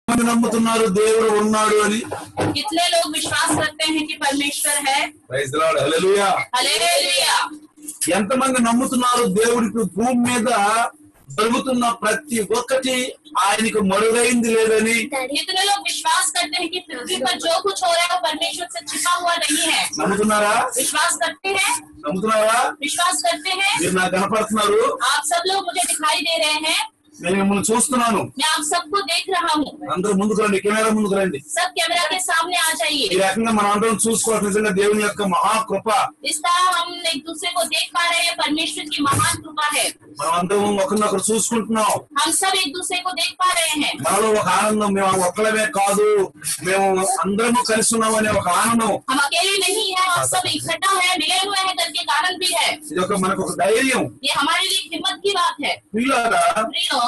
ఎంతమంది నమ్ముతున్నారు దేవుడు ఉన్నాడు అని कितने लोग विश्वास करते हैं कि परमेश्वर है praise the Lord hallelujah hallelujah ఎంతమంది నమ్ముతున్నారు దేవుడికి భూమి మీద జరుగుతున్న ప్రతి ఒక్కటి ఆయనకు మరుగైంది లేదని कितने लोग विश्वास करते हैं कि पृथ्वी पर जो कुछ हो रहा है वो परमेश्वर से छिपा हुआ नहीं है నమ్ముతున్నారా विश्वास करते हैं నమ్ముతున్నారా विश्वास करते हैं మీరు నాకు కనపడుతున్నారు आप सब लोग मुझे दिखाई दे रहे हैं నేను మిమ్మల్ని చూస్తున్నాను मैं आप सबको देख रहा हूँ అందరూ ముందుకు రండి కెమెరా ముందుకు రండి सब कैमरा के सामने आ ఈ जाइए రకంగా మనం అందరం చూసుకోవాలి నిజంగా దేవుని యొక్క మహాకృప इस तरह हम एक दूसरे को देख पा रहे हैं परमेश्वर की महान कृपा है మనం అందరం ఒకరినొకరు చూసుకుంటున్నాం हम सब एक दूसरे को देख पा रहे हैं మనలో ఒక ఆనందం మేము ఒక్కలమే కాదు మేము అందరము కలిసి ఉన్నాం అనే ఒక ఆనందం हम अकेले नहीं है हम सब इकट्ठा है मिले हुए हैं करके एक आनंद भी है ఇది ఒక మనకు ఒక ధైర్యం ये हमारे लिए एक हिम्मत की बात है పిల్లరా प्रियो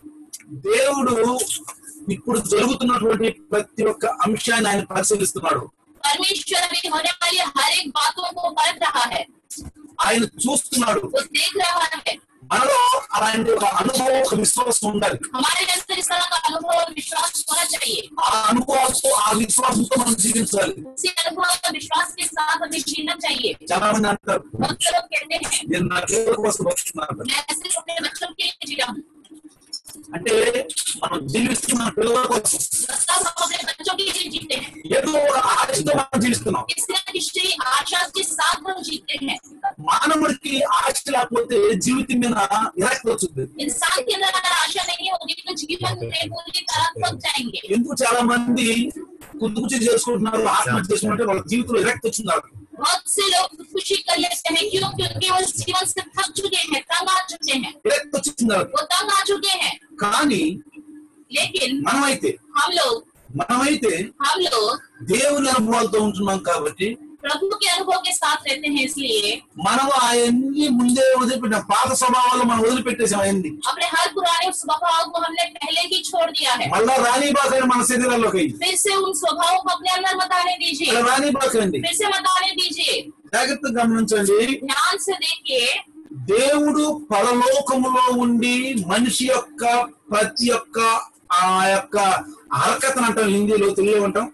దేవుడు ఇప్పుడు జరుగుతున్నటువంటి ప్రతి ఒక్క అంశాన్ని ఆయన పరిశీలిస్తున్నాడు परमेश्वर अभी होने वाली हर एक बातों को परख रहा है ఆయన చూస్తున్నాడు वो देख रहा है మనలో అలాంటి ఒక అనుభవం ఒక విశ్వాసం ఉండాలి हमारे अंदर इस तरह का अनुभव और विश्वास होना चाहिए ఆ అనుభవంతో ఆ విశ్వాసంతో మనం జీవించాలి उसी अनुभव और विश्वास के साथ हमें जीना चाहिए చాలా మంది అంటారు बहुत से लोग कहते हैं నేను నా దేవుడి కోసం బతుకుతున్నాను मैं सिर्फ अपने बच्चों के लिए जिया हूँ అంటే మనం జీవిస్తున్న పిల్లల కోసం मतलब हम अपने बच्चों के लिए जीते हैं ఏదో ఒక ఆశతో మనం జీవిస్తున్నాం किसी न किसी आशा के साथ हम जीते हैं మానవుడికి ఆశ లేకపోతే జీవితం మీద విరక్తి వచ్చింది इंसान के अंदर अगर आशा नहीं होगी तो जीवन में पूरी तरह थक जाएंगे ఎందుకు చాలా మంది కుదుకుచి చేసుకుంటున్నారు ఆత్మహత్య చేసుకుంటే వాళ్ళ జీవితంలో విరక్తి వచ్చింది వాళ్ళకి. बहुत से लोग खुदकुशी कर लेते हैं क्यों क्योंकि वो जीवन से थक चुके हैं तंग आ चुके हैं విరక్తి వచ్చింది వాళ్ళకి. वो तंग आ चुके हैं కానీ लेकिन మనమైతే हम लोग మనమైతే हम लोग దేవుని అనుభవాలతో ఉంటున్నాం కాబట్టి प्रभु के अनुभव के साथ रहते हैं इसलिए మనం అవన్నీ ముందే వదిలిపెట్టాం పాత స్వభావాలు మనం వదిలిపెట్టేసాం అవన్నీ अपने हर पुराने स्वभाव को हमने पहले ही छोड़ दिया है మళ్ళా రాణి బాకండి మన శరీరాల్లోకి అయ్యి फिर से उन स्वभावों को अपने अंदर मत आने दीजिए మళ్ళా రాణి బాకండి फिर से मत आने दीजिए జాగ్రత్తగా గమనించండి ध्यान से देखिए దేవుడు పరలోకములో ఉండి మనిషి యొక్క ప్రతి ఒక్క ఆ యొక్క హరకతను అంటాం హిందీలో తెలుగులో అంటాం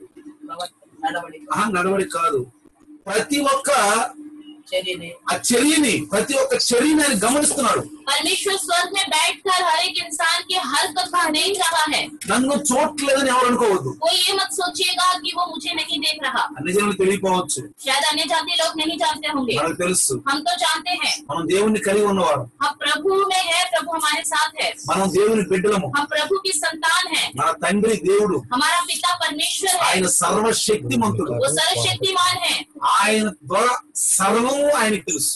ఆహా, నడవడి కాదు ప్రతి ఒక్క ఆ చర్యని ప్రతి ఒక్క చర్యని ఆయన గమనిస్తున్నాడు परमेश्वर स्वर्ग में बैठकर हर एक इंसान की हर कथा नहीं रहा है నన్ను చూడట్లేదని ఎవరు అనుకోవద్దు कोई ये मत सोचिएगा कि वो मुझे नहीं देख रहा అన్ని జనులు తెలియపోవచ్చు शायद अन्य जाति लोग नहीं जानते होंगे మనకు తెలుసు हम तो जानते हैं మనం దేవుణ్ణి కలిగి ఉన్నవారు हम प्रभु में है प्रभु हमारे साथ है మనం దేవుని బిడ్డలము हम प्रभु की संतान है మన తండ్రి దేవుడు हमारा पिता परमेश्वर है ఆయన సర్వశక్తిమంతుడు वो सर्वशक्तिमान है ఆయన ద్వారా సర్వము ఆయనకు తెలుసు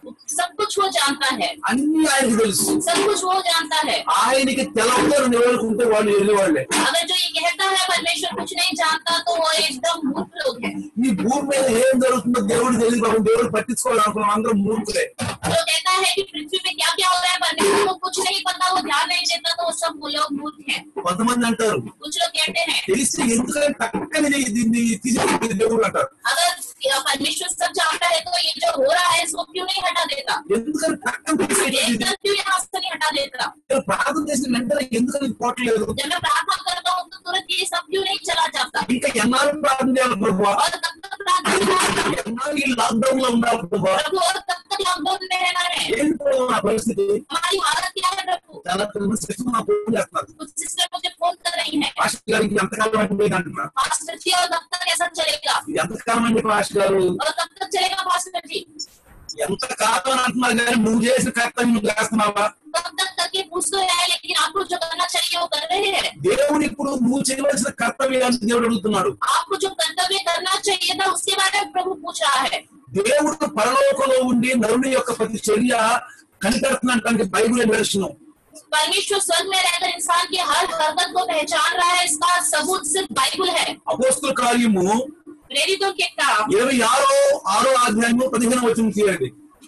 सब कुछ वो जानता है అన్ని ఆయనకు తెలుసు सब कुछ वो जानता है ఆయనకి తెలవని ఎవరుకుంటే వాళ్ళు వెళ్ళేవాళ్ళే अगर जो ये कहता है परमेश्वर कुछ नहीं जानता तो वो एकदम मूर्ख लोग है ఈ భూమి మీద ఏం జరుగుతుందో దేవుడు తెలియదు పాపం దేవుడు పట్టించుకోవాలనుకున్నాం అందరం మూర్ఖులే जो कहता है कि पृथ्वी पे क्या क्या हो रहा है परमेश्वर को कुछ नहीं पता वो ध्यान नहीं देता तो वो सब वो लोग मूर्ख हैं కొంతమంది అంటారు कुछ लोग कहते हैं తెలిసి ఎందుకంటే పక్కన దీన్ని తీసి దేవుడు అంటారు अगर परमेश्वर सब जानता है तो ये जो हो रहा है इसको क्यों नहीं हटा देता ఎందుకని పక్కన తీసేయడం ఇది? एकदम क्यों यहाँ से नहीं हटा देता నేను ప్రార్థన చేసిన వెంటనే ఎందుకని ఇది పోవట్లేదు जब मैं प्रार्थना करता हूँ तो तुरंत ये सब क्यों नहीं चला जाता ఇంకా ఎన్నాళ్ళు ప్రార్థన చేయాలి ప్రభు और तब तक प्रार्थना ఎన్నాళ్ళు ఈ లాక్డౌన్ లో ఉండాలి ప్రభు प्रभु और तब तक लॉकडाउन में रहना है ఏంటి ప్రభు నా పరిస్థితి हमारी हालत क्या है प्रभु చాలా సిస్టమ్ నాకు ఫోన్ చేస్తున్నారు कुछ सिस्टर मुझे फोन कर रही है పాస్టర్ గారికి ఎంతకాలం అయిపోయింది అంటున్నారు पास्टर जी और कब तक ऐसा चलेगा ఇది ఎంతకాలం అండి పాస్టర్ గారు और कब तक चलेगा पास्टर जी ఎంత కాలం అని అంటున్నారు కానీ నువ్వు చేసిన కర్తవ్యం నువ్వు చేస్తున్నావా कब तक करके पूछ तो रहे हैं लेकिन आपको जो करना चाहिए वो कर रहे हैं దేవుడు ఇప్పుడు నువ్వు చేయవలసిన కర్తవ్యాన్ని దేవుడు అడుగుతున్నాడు आपको जो कर्तव्य करना चाहिए था उसके बारे में प्रभु पूछ रहा है దేవుడు పరలోకంలో ఉండి నరుని యొక్క ప్రతి చర్య కనిపెడుతున్నటువంటి బైబిల్ దర్శనం परमेश्वर स्वर्ग में रहकर इंसान की हर हरकत को पहचान रहा है इसका सबूत सिर्फ बाइबल है అపోస్తుల కార్యము प्रेरितों के काम ఇరవై ఆరో ఆరో అధ్యాయము పదిహేను వచ్చిన తీయండి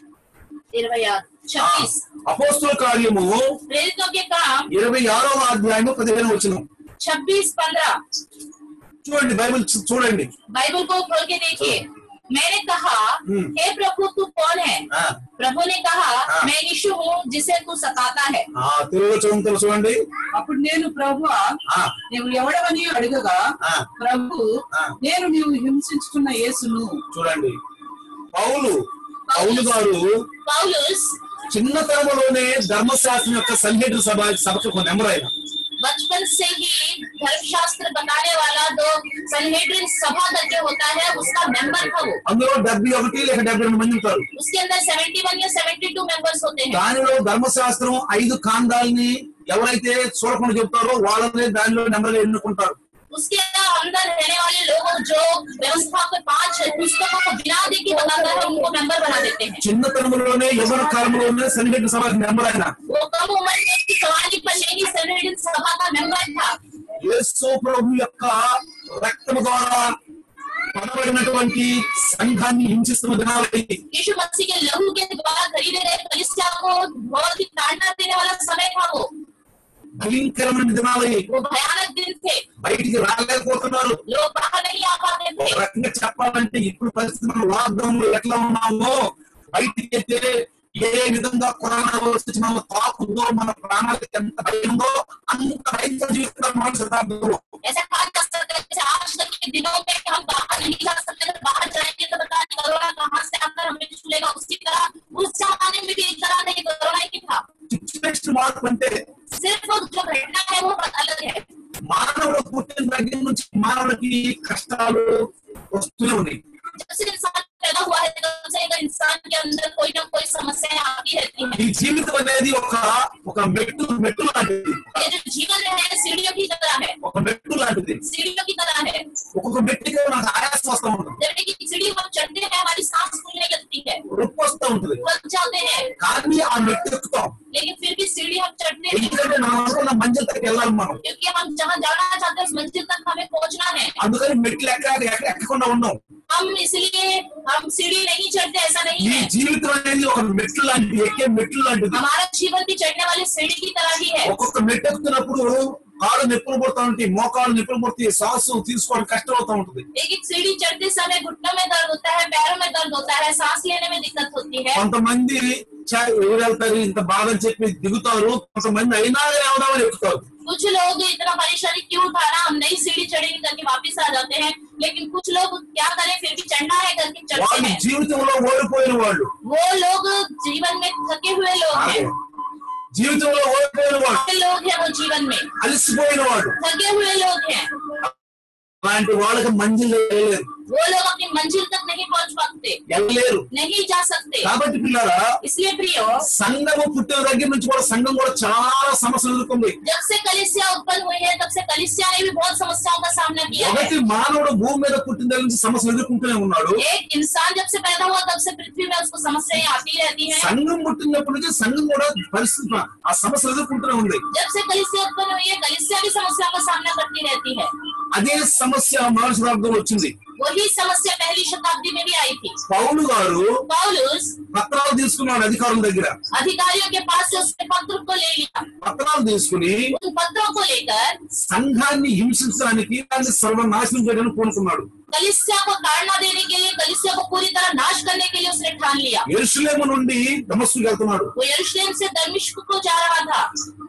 इरवై छब्बीस అపోస్తుల కార్యము प्रेरितों के काम ఇరవై ఆరో అధ్యాయము పదిహేను వచ్చిన छब्बीस पंद्रह చూడండి బైబిల్ చూ- చూడండి बाइबल को खोल के देखिए मैंने कहा हम्म। हे प्रभु तू कौन है ఆ, प्रभु ने कहा हाँ। मैं यीशु हूँ जिसे तू सताता है ఆ, తెలుగులో చదువుతారు చూడండి అప్పుడు నేను ప్రభు ఆ, నీవు ఎవడవని అడగగా ఆ. ప్రభు ఆ. నేను నీవు హింసించుకున్న యేసును చూడండి పౌలు పౌలు గారు पौलुस చిన్నతనంలోనే ధర్మశాస్త్రం యొక్క సన్నిహిత సభ సభకు ఒక నెంబర్ ఆయన बचपन से ही धर्मशास्त्र बताने वाला जो सनहेड्रिन सभा करके होता है उसका मेंबर था वो అందులో డెబ్బై ఒకటి లేక డెబ్బై రెండు మంది ఉంటారు उसके अंदर 71 या 72 मेंबर्स होते हैं దానిలో ధర్మశాస్త్రం ఐదు కాండాల్ని ఎవరైతే చూడకుండా చెప్తారో వాళ్ళనే దానిలో నెంబర్గా ఎన్నుకుంటారు उसके अंदर रहने वाले लोग जो व्यवस्था के पांच पुस्तकों को बिना देखी बताता है उनको मेंबर बना देते हैं చిన్నతనంలోనే యవన కాలంలోనే సన్నిహిత సభ నెంబర్ ఆయన वो कम उम्र में की सवारी पर नहीं सनहेड्रिन सभा का मेंबर था యేసు ప్రభు యొక్క రక్తము ద్వారా పడబడినటువంటి సంఘాన్ని హింసిస్తున్న దినాలకి यीशु मसीह के लहू के द्वारा खरीदे गए कलिसिया को बहुत ही ताड़ना देने वाला समय था वो భయంకరమైన దినాలకి वो भयानक दिन थे బయటికి రాలేకపోతున్నారు लोग बाहर नहीं आ पाते ఒక थे రకంగా చెప్పాలంటే ఇప్పుడు పరిస్థితి మనం లాక్డౌన్ లో ఎట్లా ఉన్నామో బయటికి అయితే ఏ విధంగా కరోనా వచ్చి మనం తాకుందో మన ప్రాణాలకు ఎంత భయందో అంత భయంకర జీవితం మన శతాబ్దంలో ऐसा कहा जा सकता है जैसे आज तक के दिनों में हम बाहर नहीं जा सकते थे बाहर जाएंगे तो पता नहीं कोरोना कहाँ से आकर हमें छूलेगा उसी तरह उस जमाने में भी इस तरह नहीं कोरोना ही था సిచ్యువేషన్ మార్పు అంటే सिर्फ वो जो घटना है वो अलग है మానవుడు పుట్టిన దగ్గర నుంచి మానవుడికి కష్టాలు వస్తూనే ఉన్నాయి जब से इंसान पैदा हुआ है तब से एक इंसान के अंदर कोई ना कोई समस्याएं आती रहती हैं ఈ జీవితం అనేది ఒక ఒక మెట్టు మెట్టు లాంటిది ये जो जीवन है सीढ़ियों की तरह है ఒక మెట్టు లాంటిది सीढ़ियों की तरह है ఒక్కొక్క మెట్టుకి నాకు ఆయాసం వస్తూ ఉంటుంది जब कि सीढ़ी हम चढ़ते हैं हमारी सांस फूलने लगती है నొప్పి వస్తూ ఉంటుంది थक जाते हैं కానీ ఆ మెట్టు ఎక్కుతాం लेकिन फिर भी सीढ़ी हम चढ़ते हैं ఎందుకంటే నా అనుకున్న మంజిల్ దగ్గరికి వెళ్ళాలి మనం क्योंकि हम जहाँ जाना चाहते हैं उस मंजिल तक हमें पहुंचना है అందుకని మెట్లు ఎక్క ఎక్క- ఎక్కకుండా ఉన్నాం हम इसलिए हम सीढ़ी नहीं चढ़ते ऐसा नहीं ఈ है జీవితం అనేది ఒక మెట్లు లాంటిది ఎక్కే మెట్లు లాంటిది हमारा जीवन भी चढ़ने वाली सीढ़ी की तरह ही है ఒక్కొక్క మెట్టు ఎక్కుతున్నప్పుడు కాళ్ళు నొప్పులు పడుతూ ఉంటాయి మోకాళ్ళు నొప్పులు పడుతాయి శ్వాస తీసుకోవడం కష్టం అవుతూ ఉంటుంది एक एक सीढ़ी चढ़ते समय घुटनों में दर्द होता है पैरों में दर्द होता है सांस लेने में दिक्कत होती है కొంతమంది "ఛా, ఎవరు వెళ్తారు ఇంత బాధ అని చెప్పి దిగుతారు కొంతమంది అయినా ఎవడమని ఎక్కుతారు कुछ लोग इतना परेशानी क्यों उठाना हम नई सीढ़ी चढ़ेंगे करके वापस आ जाते हैं लेकिन कुछ लोग क्या करें फिर भी चढ़ना है करके चढ़ते వాళ్ళు हैं జీవితంలో ఓడిపోయిన వాళ్ళు वो लोग जीवन में थके हुए लोग हैं జీవితంలో ఓడిపోయిన వాళ్ళు थके लोग हैं वो जीवन में అలసిపోయిన వాళ్ళు थके हुए लोग हैं అలాంటి వాళ్ళకి మంజిల్ వెళ్ళలేరు वो लोग अपनी मंजिल तक नहीं पहुंच पाते వెళ్ళలేరు नहीं जा सकते కాబట్టి పిల్లరా इसलिए प्रियो సంఘము పుట్టిన దగ్గర నుంచి కూడా సంఘం కూడా చాలా సమస్యలు ఎదుర్కొంది जब से कलिसिया उत्पन्न हुई है तब से कलिसिया ने भी बहुत समस्याओं का सामना किया है ఒకటి మానవుడు భూమి మీద పుట్టిన దగ్గర నుంచి సమస్యలు ఎదుర్కొంటూనే ఉన్నాడు एक इंसान जब से पैदा हुआ तब से पृथ्वी में उसको समस्याएं आती रहती हैं సంఘం పుట్టినప్పటి నుంచి సంఘం కూడా పరిస్థితి ఆ సమస్యలు ఎదుర్కొంటూనే ఉంది जब से कलिसिया उत्पन्न हुई है कलिसिया भी समस्याओं का सामना करती रहती है అదే సమస్య మొదటి శతాబ్దంలో వచ్చింది वही समस्या पहली शताब्दी में भी आई थी పౌలు గారు पौलुस పత్రాలు తీసుకున్నాడు అధికారుల దగ్గర अधिकारियों के पास से उसने पत्र को ले लिया పత్రాలు తీసుకుని उन पत्रों को लेकर సంఘాన్ని హింసించడానికి దాన్ని సర్వనాశనం చేయడానికి పూనుకున్నాడు कलिसिया को ताड़ना देने के लिए कलिसिया को पूरी तरह नाश करने के लिए उसने ठान लिया ఎరుసలేము నుండి దమస్సుకు వెళ్తున్నాడు वो यरूशलेम से दमिश्क को जा रहा था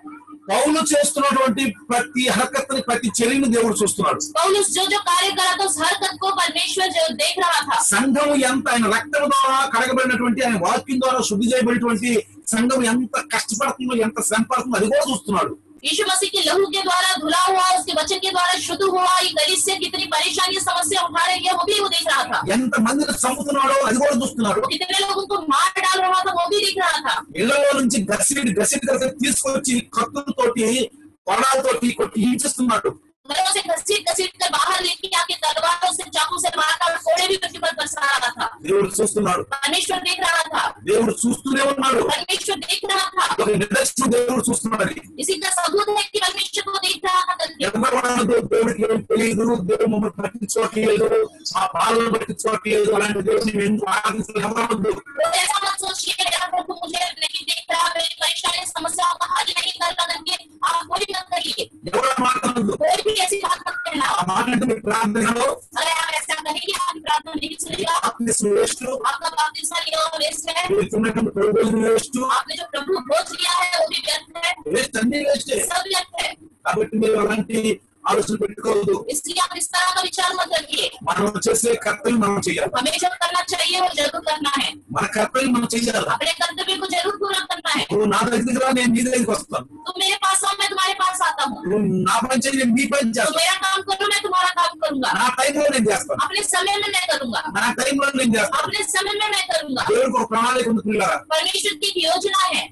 పౌలు చేస్తున్నటువంటి ప్రతి హరకత్ని ప్రతి చర్యను దేవుడు చూస్తున్నాడు पौलुस जो जो कार्य करा था उस हरकत को परमेश्वर जो देख रहा था సంఘం ఎంత ఆయన రక్తం ద్వారా కడగబడినటువంటి ఆయన వాక్యం ద్వారా శుద్ధి చేయబడినటువంటి సంఘం ఎంత కష్టపడుతుందో ఎంత శ్రమ పడుతుందో అది కూడా చూస్తున్నాడు यीशु मसीह के लहू के द्वारा धुला हुआ उसके वचन के द्वारा शुद्ध हुआ ये कलिसिया कितनी परेशानी समस्या उठा रही है वो भी वो देख रहा था ఎంత మందిని చంపుతున్నాడో అది కూడా చూస్తున్నాడు वो कितने लोगों को मार डाल रहा था वो भी दिख रहा था ఇళ్లలో నుంచి గసిడి గసిడి గసిడి తీసుకొచ్చి కత్తులతోటి కొడాలతోటి కొట్టి హింసిస్తున్నాడు घरों से घसीट घसीट कर बाहर लेके आके तलवारों से चाकू से मारकर फोड़े भी उसके पर बरसा रहा था దేవుడు చూస్తున్నాడు परमेश्वर देख रहा था దేవుడు చూస్తూనే ఉన్నాడు परमेश्वर देख रहा था ఒక నిదర్శనం దేవుడు చూస్తున్నాడు అది. इसी का सबूत है कि परमेश्वर को देख रहा था करके ఎవరు అనదు, దేవుడికి ఏం తెలియదు దేవుడు మమ్మల్ని పట్టించుకోవట్లేదు మా పాలన పట్టించుకోవట్లేదు అలాంటి దేవుడిని మేము ఎందుకు ఆరాధించాలి ఎవరు అనొద్దు. तो ऐसा मत सोचिए मेरा प्रभु मुझे नहीं देख रहा मेरी परेशानी समस्याओं का हल नहीं कर रहा करके आप कोई मत करिए ఎవరు మాట్లాడదు कोई भी ऐसी बात मत कहना ఆ మాట అంటే మీ ప్రార్థనలో अगर आप ऐसा कहेंगे आपकी प्रार्थना नहीं सुनेगा బాప్తిస్మ వేస్ట్ आपका बपतिस्मा लिया हुआ वेस्ट है వెళ్తున్నటువంటి ప్రభుత్వం వేస్ట్ आपने जो प्रभु भोज लिया है वो भी व्यर्थ है వేస్ట్ అన్ని వేస్టే सब व्यर्थ है కాబట్టి మీరు అలాంటి ఆలోచన పెట్టుకోవద్దు इसलिए आप इस तरह का विचार मत रखिए మనం చేసే కర్తవ్యం మనం చేయాలి हमें जो करना चाहिए वो जरूर करना है మన కర్తవ్యం మనం చేయాలి अपने कर्तव्य को जरूर पूरा करना है నువ్వు నా దగ్గరికి రా నేను నీ దగ్గరికి వస్తాను तुम मेरे पास आओ मैं तुम्हारे पास आता हूँ నువ్వు నా పని చేయి నేను నీ పని तुम చేస్తాను मेरा काम करो मैं तुम्हारा काम करूंगा నా టైంలో నేను చేస్తాను अपने समय में मैं करूंगा నా టైంలో నేను చేస్తాను अपने समय में मैं करूंगा దేవుడికి ఒక ప్రణాళిక ఉంది పిల్లరా परमेश्वर की एक योजना है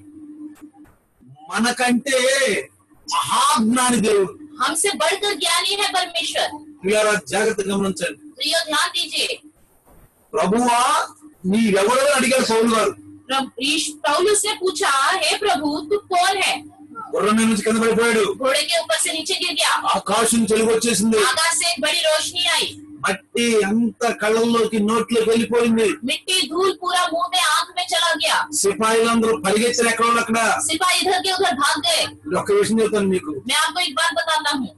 మనకంటే మహాజ్ఞాని దేవుడు हमसे बढ़कर ज्ञानी है परमेश्वर పిల్లరా జాగ్రత్తగా గమనించండి तो ये ध्यान दीजिए ప్రభువా నీవెవరో అడిగారు పౌలు గారు प्रभु- यीशु- पौलुस ने पूछा हे प्रभु तू कौन है గుర్రం మీద నుంచి కింద పడిపోయాడు घोड़े के ऊपर से नीचे गिर गया ఆకాశం చెలుగు వచ్చేసింది आकाश से एक बड़ी रोशनी आई మట్టి అంత కళ్ళల్లోకి నోట్లోకి వెళ్ళిపోయింది मिट्टी धूल पूरा मुंह में आंख में चला गया సిపాయిలందరూ పరిగెత్తిన ఎక్కడ వాళ్ళు అక్కడ सिपाही इधर के उधर भाग गए ఒక్క విషయం చెప్తాను మీకు मैं आपको एक बात बताता हूँ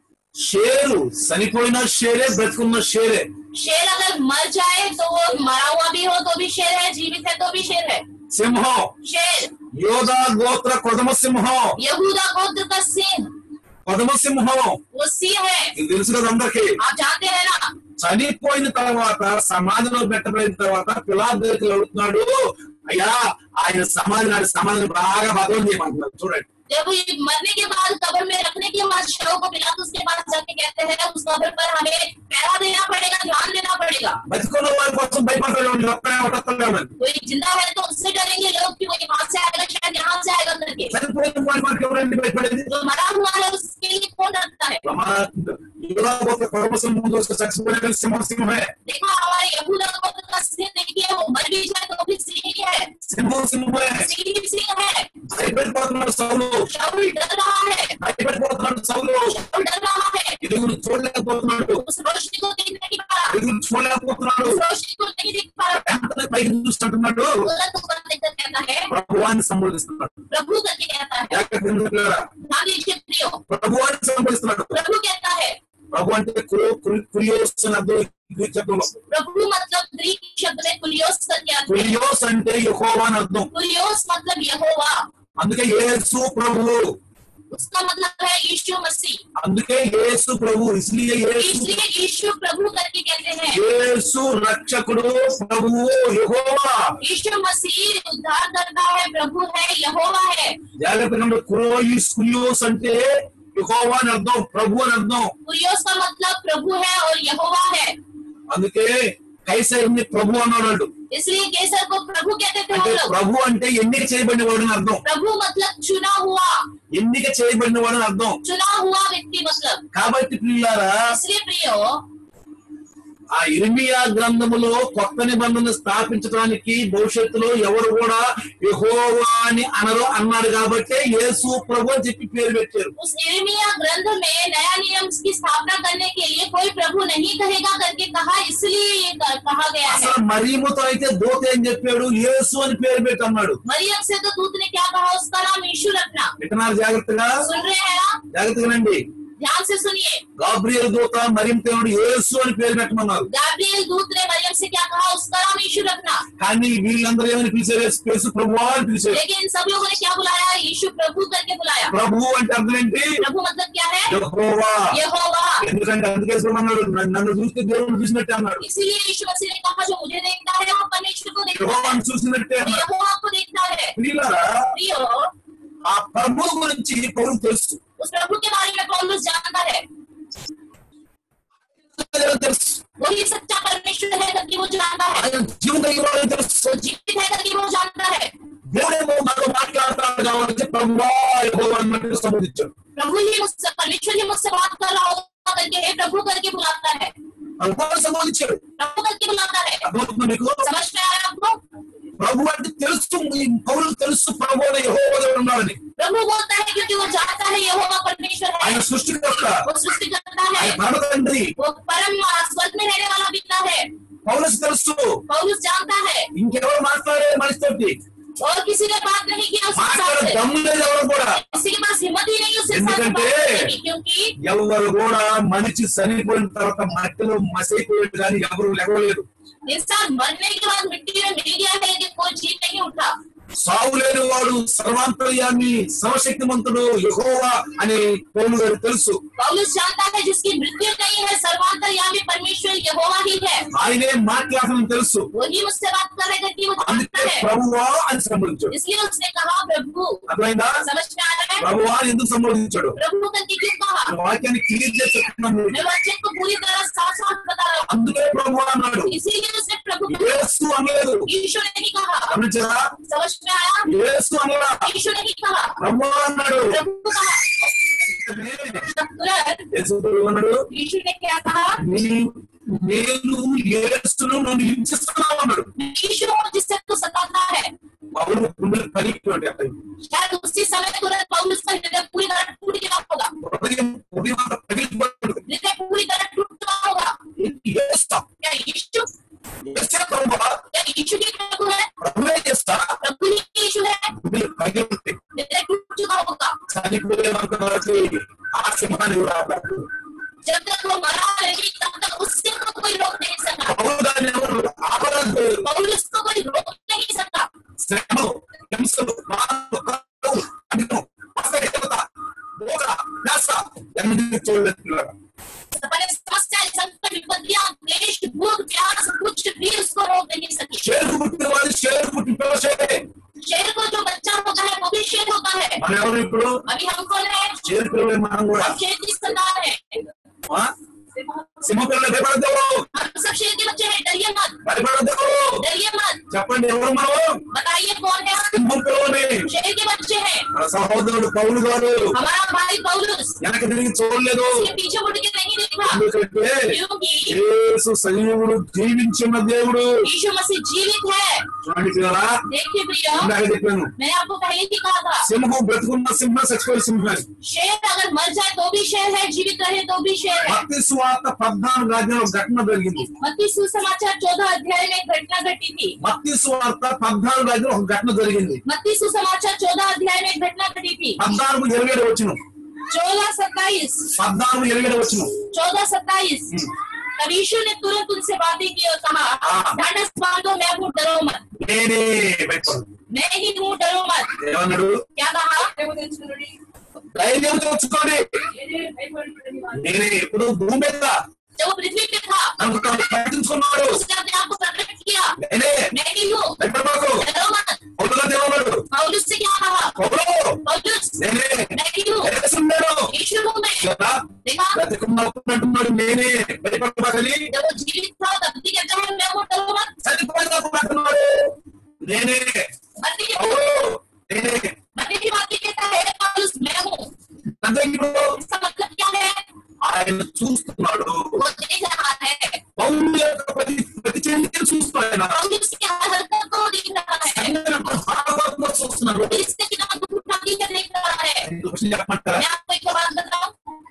షేరు చనిపోయిన షేరే బ్రతుకున్న షేరే शेर अगर मर जाए तो वो मरा हुआ भी हो तो भी शेर है जीवित है तो भी शेर है సింహం शेर యోధా గోత్ర కొదమ సింహం यहूदा गोत्र का सिंह కొదమ సింహం वो सिंह है ఇది తెలుసు కదా అందరికి आप जानते हैं ना చనిపోయిన తర్వాత సమాధిలో పెట్టబడిన తర్వాత పిలాద్ దగ్గరికి వెళుతున్నాడు అయ్యా ఆయన సమాధి నాడు సమాధిని బాగా భగవం చేయమంటున్నారు చూడండి जब वो ये मरने के बाद कब्र में रखने के बाद शव को पिलातुस के पास जाके कहते हैं उस कब्र पर हमें पहरा देना पड़ेगा ध्यान देना पड़ेगा బతుకున్న వారి కోసం భయపడలేడు ఒక్కడే ఒక్కలేడు कोई जिंदा है तो उससे डरेंगे लोग कि वो यहाँ से आएगा शायद यहाँ से आएगा करके చనిపోయిన వారి మనకి ఎవరండి భయపడేది जो मरा हुआ है उसके लिए कौन डरता है మన యోధా గోత్ర కొదమ సింహం చూస్తే చచ్చిపోయిన సింహం సింహమే देखा हमारे यहूदा गोत्र का सिंह देखिए वो मर भी जाए तो भी सिंह ही है సింహం సింహమే सिंह ही सिंह है భయపడిపోతున్నాడు సౌలు शाऊल डर रहा है భయపడిపోతున్నాడు సౌలు शाऊल डर रहा है ఎదుగురు చూడలేకపోతున్నాడు उस रोशनी को देख नहीं पा रहा ఎదుగురు చూడలేకపోతున్నాడు उस रोशनी को नहीं देख पा रहा వెంటనే పైకి చూస్తుంటున్నాడు गलत ऊपर देखकर कहता है ప్రభువాన్ని సంబోధిస్తున్నాడు प्रभु करके कहता है జాగ్రత్తగా వినులారా. ध्यान दीजिए प्रियो ప్రభువాన్ని సంబోధిస్తున్నాడు प्रभु कहता है ప్రభు అంటే కురు- కురి- కురియోస్ అని అర్థం గ్రీక్ శబ్దంలో प्रभु मतलब ग्रीक शब्द में कुलियोस करके आते हैं కురియోస్ అంటే యెహోవా అని అర్థం कुलियोस मतलब यहोवा అందుకే యేసు ప్రభువు उसका मतलब है यीशु मसीह అందుకే యేసు ప్రభు ఇస్లియే యేసు इसलिए यीशु प्रभु करके कहते हैं యేసు రక్షకుడు ప్రభువు యెహోవా यीशु मसीह उद्धार करता है प्रभु है यहोवा है జాగ్రత్తగా కురోయిస్ కురియోస్ అంటే యెహోవా అని అర్థం ప్రభు అని అర్థం कुलियोस का मतलब प्रभु है और यहोवा है అందుకే కైసరిని ప్రభు అన్నాడు इसलिए केसर को प्रभु कहते थे हम అంటే लोग ప్రభు అంటే ఎన్నిక చేయబడిన వాడు అని అర్థం प्रभु मतलब चुना हुआ ఎన్నిక చేయబడిన వాడు అని అర్థం चुना हुआ व्यक्ति मतलब కాబట్టి ప్రియులారా इसलिए प्रियो ఆ ఇర్మియా గ్రంథములో కొత్త నిబంధన స్థాపించడానికి భవిష్యత్తులో ఎవరు కూడా యెహోవా అని అనరు అన్నాడు కాబట్టి యేసు ప్రభు అని చెప్పి పేరు పెట్టారు उस इर्मिया ग्रंथ में नया नियम की स्थापना करने के लिए कोई प्रभु नहीं कहेगा करके कहा इसलिए ये क- कहा गया है అసలు మరీముతో అయితే దోత ఏం చెప్పాడు యేసు అని పేరు పెట్టి అన్నాడు मरियम से तो दूत ने क्या कहा उसका नाम यीशु रखना వింటున్నారు జాగ్రత్తగా सुन रहे हैं ना జాగ్రత్తగా రండి ध्यान से सुनिए గాబ్రియల్ దూత మరింతో యేసు అని పేరు పెట్టమన్నారు गाब्रिएल दूत ने मरियम से क्या कहा उसका नाम यीशु रखना కానీ వీళ్ళందరూ ఏమని పిలిచారు యేసు యేసు ప్రభు అని పిలిచారు लेकिन इन सब लोगों ने क्या बुलाया यीशु प्रभु करके बुलाया ప్రభు అంటే అర్థం ఏంటి प्रभु मतलब क्या है యెహోవా यहोवा ఎందుకంటే అందుకే అన్నాడు నన్ను చూస్తే దేవుడు చూసినట్టే అన్నాడు इसीलिए यीशु मसीह ने कहा जो मुझे देखता है वो परमेश्वर को देखता है యెహోవాను చూసినట్టే అన్నాడు यहोवा को देखता है ప్రియులారా प्रियो ఆ ప్రభు గురించి పౌరు తెలుసు उस प्रभु के बारे में पौलुस जानता है తెలుసు वही सच्चा परमेश्वर है करके वो जानता है ఆయన జీవం కలిగిన వాడు తెలుసు वो जीवित है करके वो जानता है దేవుడేమో మనతో మాట్లాడతాడు కాబట్టి ప్రభువా యెహోవా అన్నట్టు సంబోధించాడు प्रभु ही मुझसे परमेश्वर ही मुझसे बात कर रहा होगा करके हे प्रभु करके बुलाता है ప్రభువాన్ని సంబోధించాడు प्रभु करके बुलाता है అర్థమవుతుందా మీకు समझ में आया आपको ప్రభు అంటే తెలుసు ఈ పౌరులు తెలుసు ప్రభు అనే యెహోవా దేవుడు ఉన్నాడని प्रभु बोलता है क्योंकि वो जानता है यहोवा परमेश्वर है ఆయన సృష్టికర్త वो सृष्टि करता है ఆయన పరమ తండ్రి वो परम स्वर्ग में रहने वाला पिता है పౌరస్ తెలుసు पौलुस जानता है ఇంకెవరు మాట్లాడే మనిషితోటి और किसी ने बात नहीं किया उसके మాట్లాడే साथ దమ్ము లేదు ఎవరు కూడా किसी के पास हिम्मत ही नहीं उसके साथ ఎందుకంటే बात करने की क्योंकि ఎవరు కూడా మనిషి చనిపోయిన తర్వాత మట్టిలో మసైపోయాడు కానీ ఎవరు లేవలేదు इंसान मरने के बाद मिट्टी में मिल गया है लेकिन कोई जीत नहीं उठा సావు లేని వాడు సర్వాంతర్యాన్ని సర్వశక్తిమంతుడు యెహోవా అని పౌలు గారు తెలుసు पौलुस जानता है जिसकी मृत्यु नहीं है सर्वांतरयामी परमेश्वर यहोवा ही है ఆయనే మాట్లాడడం తెలుసు वही मुझसे बात करेगा कि वो అందుకే जानता है ప్రభువా అని సంబోధించాడు इसलिए उसने कहा प्रभु అర్థమైందా समझ में आ रहा है ప్రభువా అని ఎందుకు సంబోధించాడు प्रभु करके क्यों कहा ఈ వాక్యాన్ని క్లియర్ చేసి చెప్తున్నాను मैं वचन को पूरी तरह साफ साफ बता रहा हूँ అందుకే ప్రభు అన్నాడు इसीलिए उसने प्रभु को యేసు అనలేదు यीशु ने नहीं कहा గమనించారా समझ में आया యేసు అనలా यीशु ने नहीं कहा ప్రభు అన్నాడు प्रभु को कहा तब तुरंत యేసు ప్రభు అన్నాడు यीशु ने क्या कहा నీ- నేను యేసును నన్ను హింసిస్తున్నావు అన్నాడు यीशु हूँ जिससे तू सताता है పౌలు గుండెలు పలికిపోయాడు అతను. शायद उसी समय तुरंत पौलुस का हृदय पूरी तरह टूट गया होगा హృదయం హృదయం అంతా పగిలిపోయాడు. हृदय पूरी तरह टूट चुका होगा ఏంటి యేస్తా? क्या यीशु యేసే ప్రభువా? क्या यीशु ही प्रभु है ప్రభువే యేస్తా? प्रभु ही यीशु है గుండెలు పగిలిపోతాయి. हृदय टूट चुका होगा చనిపోయేంత వరకు ఆ సింహాన్ని రాబట్టు जब तक वो मरा नहीं तब तक उससे को कोई रोक नहीं सका పౌలు దాన్ని ఎవరు ఆపరాదు पौलुस को कोई रोक नहीं सका శ్రమలు హింసలు బాధలు కరువు, అన్నం, అసహ్యత, మోగ, వ్యాస, ఎనిమిది చూడలేదు పిల్లలు. पर समस्या संकट विपत्तियां क्लेश भूख प्यास कुछ भी उसको रोक नहीं सकी షేరు పుట్టిన వాడు షేరు పుట్టి పిల్లసే शेर को जो बच्चा होता है वो भी शेर होता है మనం ఎవరు ఇప్పుడు अभी हम कौन है షేరు పిల్లలే మనం కూడా हम शेर की संतान है ఆ? సింహ పిల్లలు భయపడద్దు हम सब शेर के बच्चे हैं डरिए मत భయపడద్దు डरिए मत చెప్పండి ఎవరు మనం बताइए कौन है हम? సింహం పిల్లలని शेर के बच्चे हैं మన సహోదరుడు పౌలు గారు हमारा भाई पौलुस వెనక తిరిగి చూడలేదు उसके पीछे मुड़ के नहीं देखा ఎందుకంటే क्योंकि యేసు సజీవుడు జీవించిన దేవుడు यीशु मसीह जीवित है చూడండి పిల్లరా देखिए प्रिय ఇందాక చెప్పాను मैंने आपको पहले ही कहा था సింహం బ్రతుకున్న సింహం చచ్చిపోయిన సింహం शेर अगर मर जाए तो भी शेर है जीवित रहे तो भी शेर है భక్తి స్వార్థ పద్నాలుగు రాజ్యంలో ఘటన జరిగింది मत्ती सुसमाचार चौदह अध्याय में एक घटना घटी थी భక్తి స్వార్థ పద్నాలుగు రాజ్యంలో ఒక ఘటన జరిగింది मत्ती सुसमाचार चौदह अध्याय में एक घटना घटी थी పద్నాలుగు ఇరవై ఏడు వచ్చిన चौदह सत्ताईस పద్నాలుగు ఇరవై ఏడు వచ్చిన चौदह सत्ताईस तब यीशु ने तुरंत उनसे बातें की और कहा हाँ। ढांढस बांधो मैं हूँ डरो मत నేనే భయపడదు मैं ही हूँ डरो मत ఏమన్నాడు क्या कहा ధైర్యం తెచ్చుకోండి నేనే ఇప్పుడు భూమి మీద जब वो पृथ्वी पे था నన్ను తాను ప్రకటించుకున్నాడు उसने अपने आप को प्रकट किया నేనే मैं ही हूँ భయపడమాకు डरो मत పౌలుగా దేవన్నాడు पौलुस से क्या कहा పౌలు पौलुस నేనే मैं ही हूँ యేసున్నాడు यीशु हूँ मैं కదా देखा బ్రతికున్నట్టున్నాడు నేనే భయపడమాకని जब वो जीवित था तब भी कहता है मैं हूँ डरो मत చనిపోయినప్పుడు అంటున్నాడు నేనే मरने के పౌలు నేనే मरने की बात कहता है पौलुस मैं हूँ అంటే ఇప్పుడు इसका मतलब क्या है ఆయన చూస్తున్నాడు वो देख रहा है పౌలు యొక్క ప్రతి ప్రతి చెందిని చూస్తున్నాడు ఆయన पौलुस की हर हरकत को देख रहा है సంఘటనకు భాగవతంలో చూస్తున్నాడు इससे कितना दुख उठाने का देख रहा है ఇంకొక విషయం చెప్పమంటారా मैं आपको एक बात बताऊं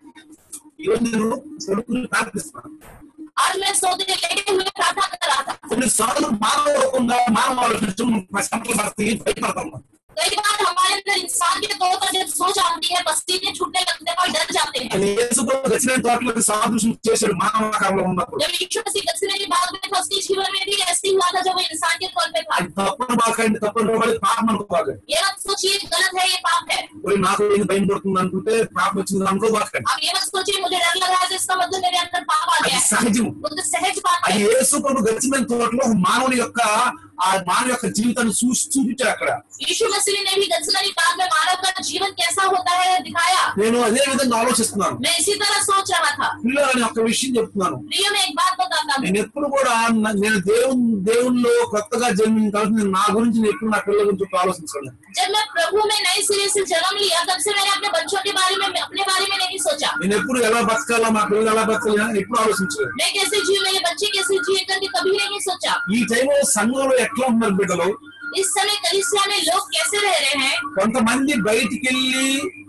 ఈరోజు నేను కొడుకుని ప్రార్థిస్తున్నాను आज मैं सोते लेटे हुए प्रार्थना कर रहा था కొన్నిసార్లు మానవ రూపంగా మానవ ఆలోచించడం సంపద పడతాయి భయపడతాం कई बार हमारे अंदर इंसान के तौर पर जब सोच आती है पसीने छूटने लगते हैं और डर जाते हैं అని యేసుకు దక్షిణ తోటలకు సాదృశ్యం చేశాడు మానవ ఆకారంలో ఉన్నప్పుడు जब यीशु मसीह गथसेमनी बाग में था उसके जीवन में भी ऐसे ही हुआ था जब वो इंसान के तौर पे था అది తప్పని బాకండి తప్పని రోగాలి పాపం అనుకోబాకండి ये मत सोचिए गलत है ये पाप है పోయి నాకు ఏది భయం పడుతుంది అనుకుంటే పాపం వచ్చింది అనుకోబాకండి आप ये मत सोचिए मुझे डर लग रहा है तो इसका मतलब मेरे अंदर पाप आ అది गया है సహజం वो तो सहज बात అది है యేసు ప్రభు గడిచిన తోటలో ఒక మానవుని యొక్క ఆ మానవ యొక్క జీవితాన్ని చూసి చూపించాడు అక్కడ यीशु मसीह ने भी गथसेमनी बाग में मानव का जीवन कैसा होता है दिखाया నేను అదే విధంగా ఆలోచిస్తున్నాను मैं इसी तरह सोच रहा था పిల్లలని ఒక విషయం చెప్తున్నాను प्रिय मैं एक बात बताता हूँ నేను ఎప్పుడు కూడా న- నేను దేవుని దేవుల్లో కొత్తగా జన్మించిన తర్వాత నేను నా గురించి నేను ఎప్పుడు నా పిల్లల గురించి ఎప్పుడు ఆలోచించాను जब मैं प्रभु में नए सिरे से जन्म लिया तब से मैंने अपने बच्चों के बारे में अपने बारे में नहीं सोचा నేను ఎప్పుడు ఎలా బతకాలా మా పిల్లలు ఎలా బతకాలి అని ఎప్పుడు ఆలోచించలేదు मैं कैसे जीव मेरे बच्चे कैसे जिए करके कभी नहीं सोचा ఈ టైంలో సంఘంలో ఎట్లా ఉన్నారు బిడ్డలు इस समय कलिसिया में लोग कैसे रह रहे हैं కొంతమంది బయటికి వెళ్ళి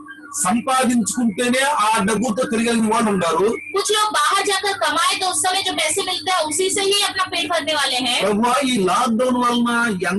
సంపాదించుకుంటేనే ఆ డబ్బుతో తిరగలిగిన వాళ్ళు ఉన్నారు कुछ लोग बाहर जाकर कमाए तो उस समय जो पैसे मिलते हैं उसी से ही अपना पेट भरने वाले हैं ప్రభు ఈ లాక్డౌన్ వలన ఎంత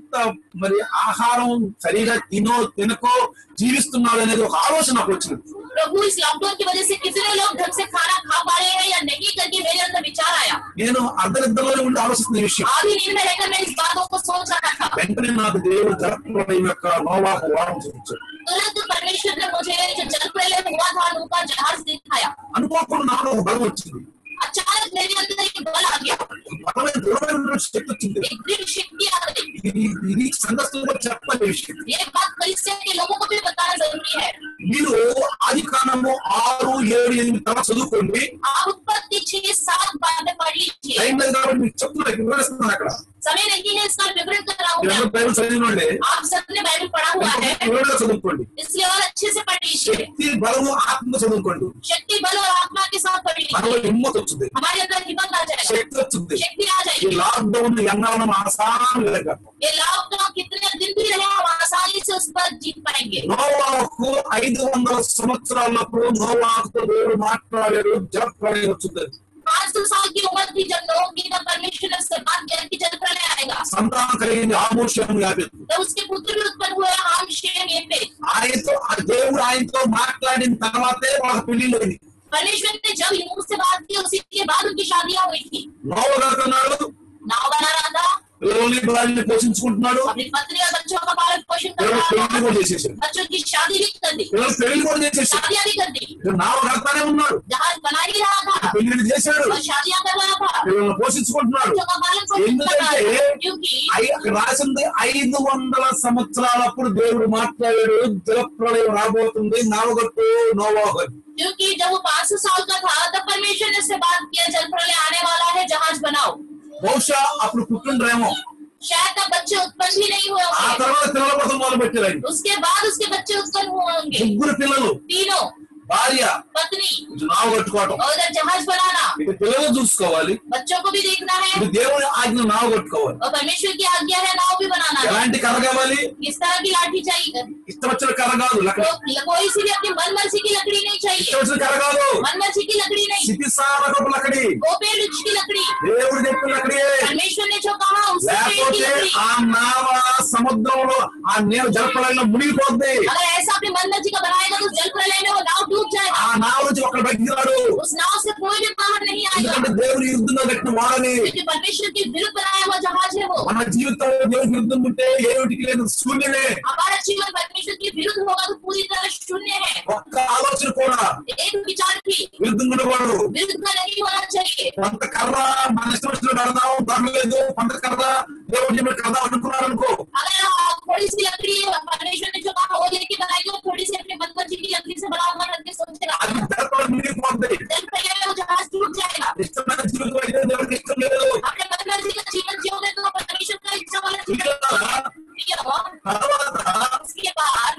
ఎంత మరి ఆహారం సరిగా తినో తినకో జీవిస్తున్నాడు అనేది ఒక ఆలోచన నాకు వచ్చింది प्रभु इस लॉकडाउन की वजह से कितने लोग ढंग से खाना खा पा रहे हैं या नहीं करके मेरे अंदर विचार आया నేను అర్ధనిద్రలో ఉండి ఆలోచిస్తున్న ఈ విషయం आधी नींद में रहकर मैं इस बातों को सोच रहा था వెంటనే నాకు దేవుడు జలప్రలయం యొక్క నోవాకు వారం చూపించాడు तुरंत परमेश्वर ने मुझे जो जल प्रलय हुआ था उनका जहाज दिखाया అనుకోకుండా నాకు ఒక బలం వచ్చింది अचानक मेरे अंदर एक बल आ गया బలమైన దృఢమైన శక్తి వచ్చింది एक दृढ़ शक्ति आ गई ఇది ఇది సందర్శనలో కూడా చెప్పాలి ఈ విషయం ये बात कलिसिया के लोगों को भी बताना जरूरी है మీరు ఆది కాండము ఆరు ఏడు ఎనిమిది తర్వాత చదువుకోండి आप उत्पत्ति छह सात बार में पढ़ लीजिए టైం లేదు కాబట్టి మీకు చెప్తున్నా వివరిస్తున్నాను అక్కడ समय नहीं है इसका विवरण कर रहा हूँ మీరు मैं। అందరూ బైబిల్ చదివినండి आप सबने बाइबल पढ़ा हुआ है వివరంగా చదువుకోండి इसलिए और अच्छे से पढ़ लीजिए శక్తి బలము ఆత్మ చదువుకోండి शक्ति बल और आत्मा के साथ पढ़ మనలో लीजिए హిమ్మత్ వచ్చింది हमारे अंदर हिम्मत आ जाएगा శక్తి వచ్చింది शक्ति आ ఈ जाएगी లాక్డౌన్ ఎన్నాళ్ళం ఆసానం లేక ये लॉकडाउन कितने दिन भी रहे हम आसानी से उस पर जीत पाएंगे నోవాకు ఐదు వందల సంవత్సరాలప్పుడు నోవాకుతో దేవుడు మాట్లాడాడు జలప్రలయం వచ్చింది पाँच सौ साल की उम्र थी जब लोगों की तब परमेश्वर ने उससे बात किया कि जल प्रलय आएगा సంతానం కలిగింది ఆమోషం వ్యాపింది तो उसके पुत्र भी उत्पन्न हुए हम शेम ये पे ఆయనతో ఆ దేవుడు ఆయనతో మాట్లాడిన తర్వాతే వాళ్ళ పెళ్లిళ్ళు అయింది परमेश्वर ने जब यूं से बात की उसी के बाद उनकी शादियां हुई थी నోవ కడుతున్నాడు नाव बना रहा था పిల్లల్ని భార్యని పోషించుకుంటున్నాడు अपनी पत्नी और बच्चों का पालन पोषण कर పిల్లలు रहा పెళ్లి था కూడా చేసేసాడు बच्चों की शादी भी कर दी పిల్లలు పెళ్లి కూడా చేసేసాడు शादियां भी कर दी నావ కడతానే ఉన్నాడు जहाज बना ही रहा था పెళ్లిని చేశాడు और शादियां कर रहा था పిల్లల్ని పోషించుకుంటున్నాడు बच्चों का पालन पोषण कर रहा ఎందుకంటే था क्योंकि ఐ- అక్కడ రాసింది ఐదు వందల సంవత్సరాలప్పుడు దేవుడు మాట్లాడాడు జలప్రలయం రాబోతుంది నావగట్టు నోవాహు क्योंकि जब वो पाँच सौ साल का था तब परमेश्वर ने उससे बात किया जल प्रलय आने वाला है जहाज बनाओ బహుశా అప్పుడు పుట్టిండ్రేమో शायद तब बच्चे उत्पन्न भी नहीं हुए ఆ होंगे తర్వాత పిల్లల కోసం మొదలు పెట్టారు ఆయన उसके बाद उसके बच्चे उत्पन्न हुए होंगे ముగ్గురు పిల్లలు तीनों భార్య पत्नी ఇటు నావ కట్టుకోవటం और उधर जहाज बनाना ఇటు పిల్లలు చూసుకోవాలి बच्चों को भी देखना है ఇటు దేవుని ఆజ్ఞ నావ కట్టుకోవాలి और परमेश्वर की आज्ञा है नाव भी बनाना है ఎలాంటి కర్ర కావాలి किस तरह की लाठी चाहिए ఇష్టం వచ్చిన కర్ర కాదు లకడి तो कोई सी भी अपनी मन मर्जी की लकड़ी नहीं ఇష్టం चाहिए వచ్చిన కర్ర కాదు मन मर्जी की लकड़ी नहीं స్థితిసారకపు లకడి गोपेड़ वृक्ष की लकड़ी దేవుడు చెప్పిన లకడియే परमेश्वर ने जो कहा उससे पेड़ की లేకపోతే लकड़ी ఆ నావ సముద్రంలో ఆ నీరు జలప్రలయంలో మునిగిపోద్ది अगर ऐसा अपनी मन मर्जी का बनाएगा तो जल प्रलय में वो नाव डूब जाएगा ఆ నావ నుంచి ఒకడు బయటికి उस नाव से कोई भी बाहर नहीं आएगा ఎందుకంటే దేవుని యుద్ధంలో కట్టిన వాడని क्योंकि परमेश्वर के विरुद्ध बनाया हुआ जहाज है वो మన జీవితంలో దేవుని యుద్ధం ఉంటే ఏమిటికి లేదు శూన్యమే हमारा जीवन परमेश्वर के विरुद्ध होगा तो पूरी तरह शून्य है ఒక్క ఆలోచన కూడా एक विचार भी విరుద్ధం ఉండకూడదు विरुद्ध का नहीं होना चाहिए కొంత కర్ర మన ఇష్టం వచ్చిన కడదాం పర్లేదు కొంత కర్ర దేవుడు చెప్పిన కడదాం అనుకున్నారు అనుకో अगर आप थोड़ी सी लकड़ी परमेश्वर ने जो कहा वो लेके बनाएगी और थोड़ी सी अपनी मन मर्जी की लकड़ी से बना हुआ करके सोचेगा అది జలప్రలయం మునిగిపోద్ది जल प्रलय में वो जहाज टूट जाएगा ఇష్టమైన జీవితం అయితే దేవుడికి ఇష్టం లేదు अपने मन मर्जी का जीवन जियोगे तो परमेश्वर का इच्छा वाला जीवन ఇంకా जियो। తర్వాత उसके बाद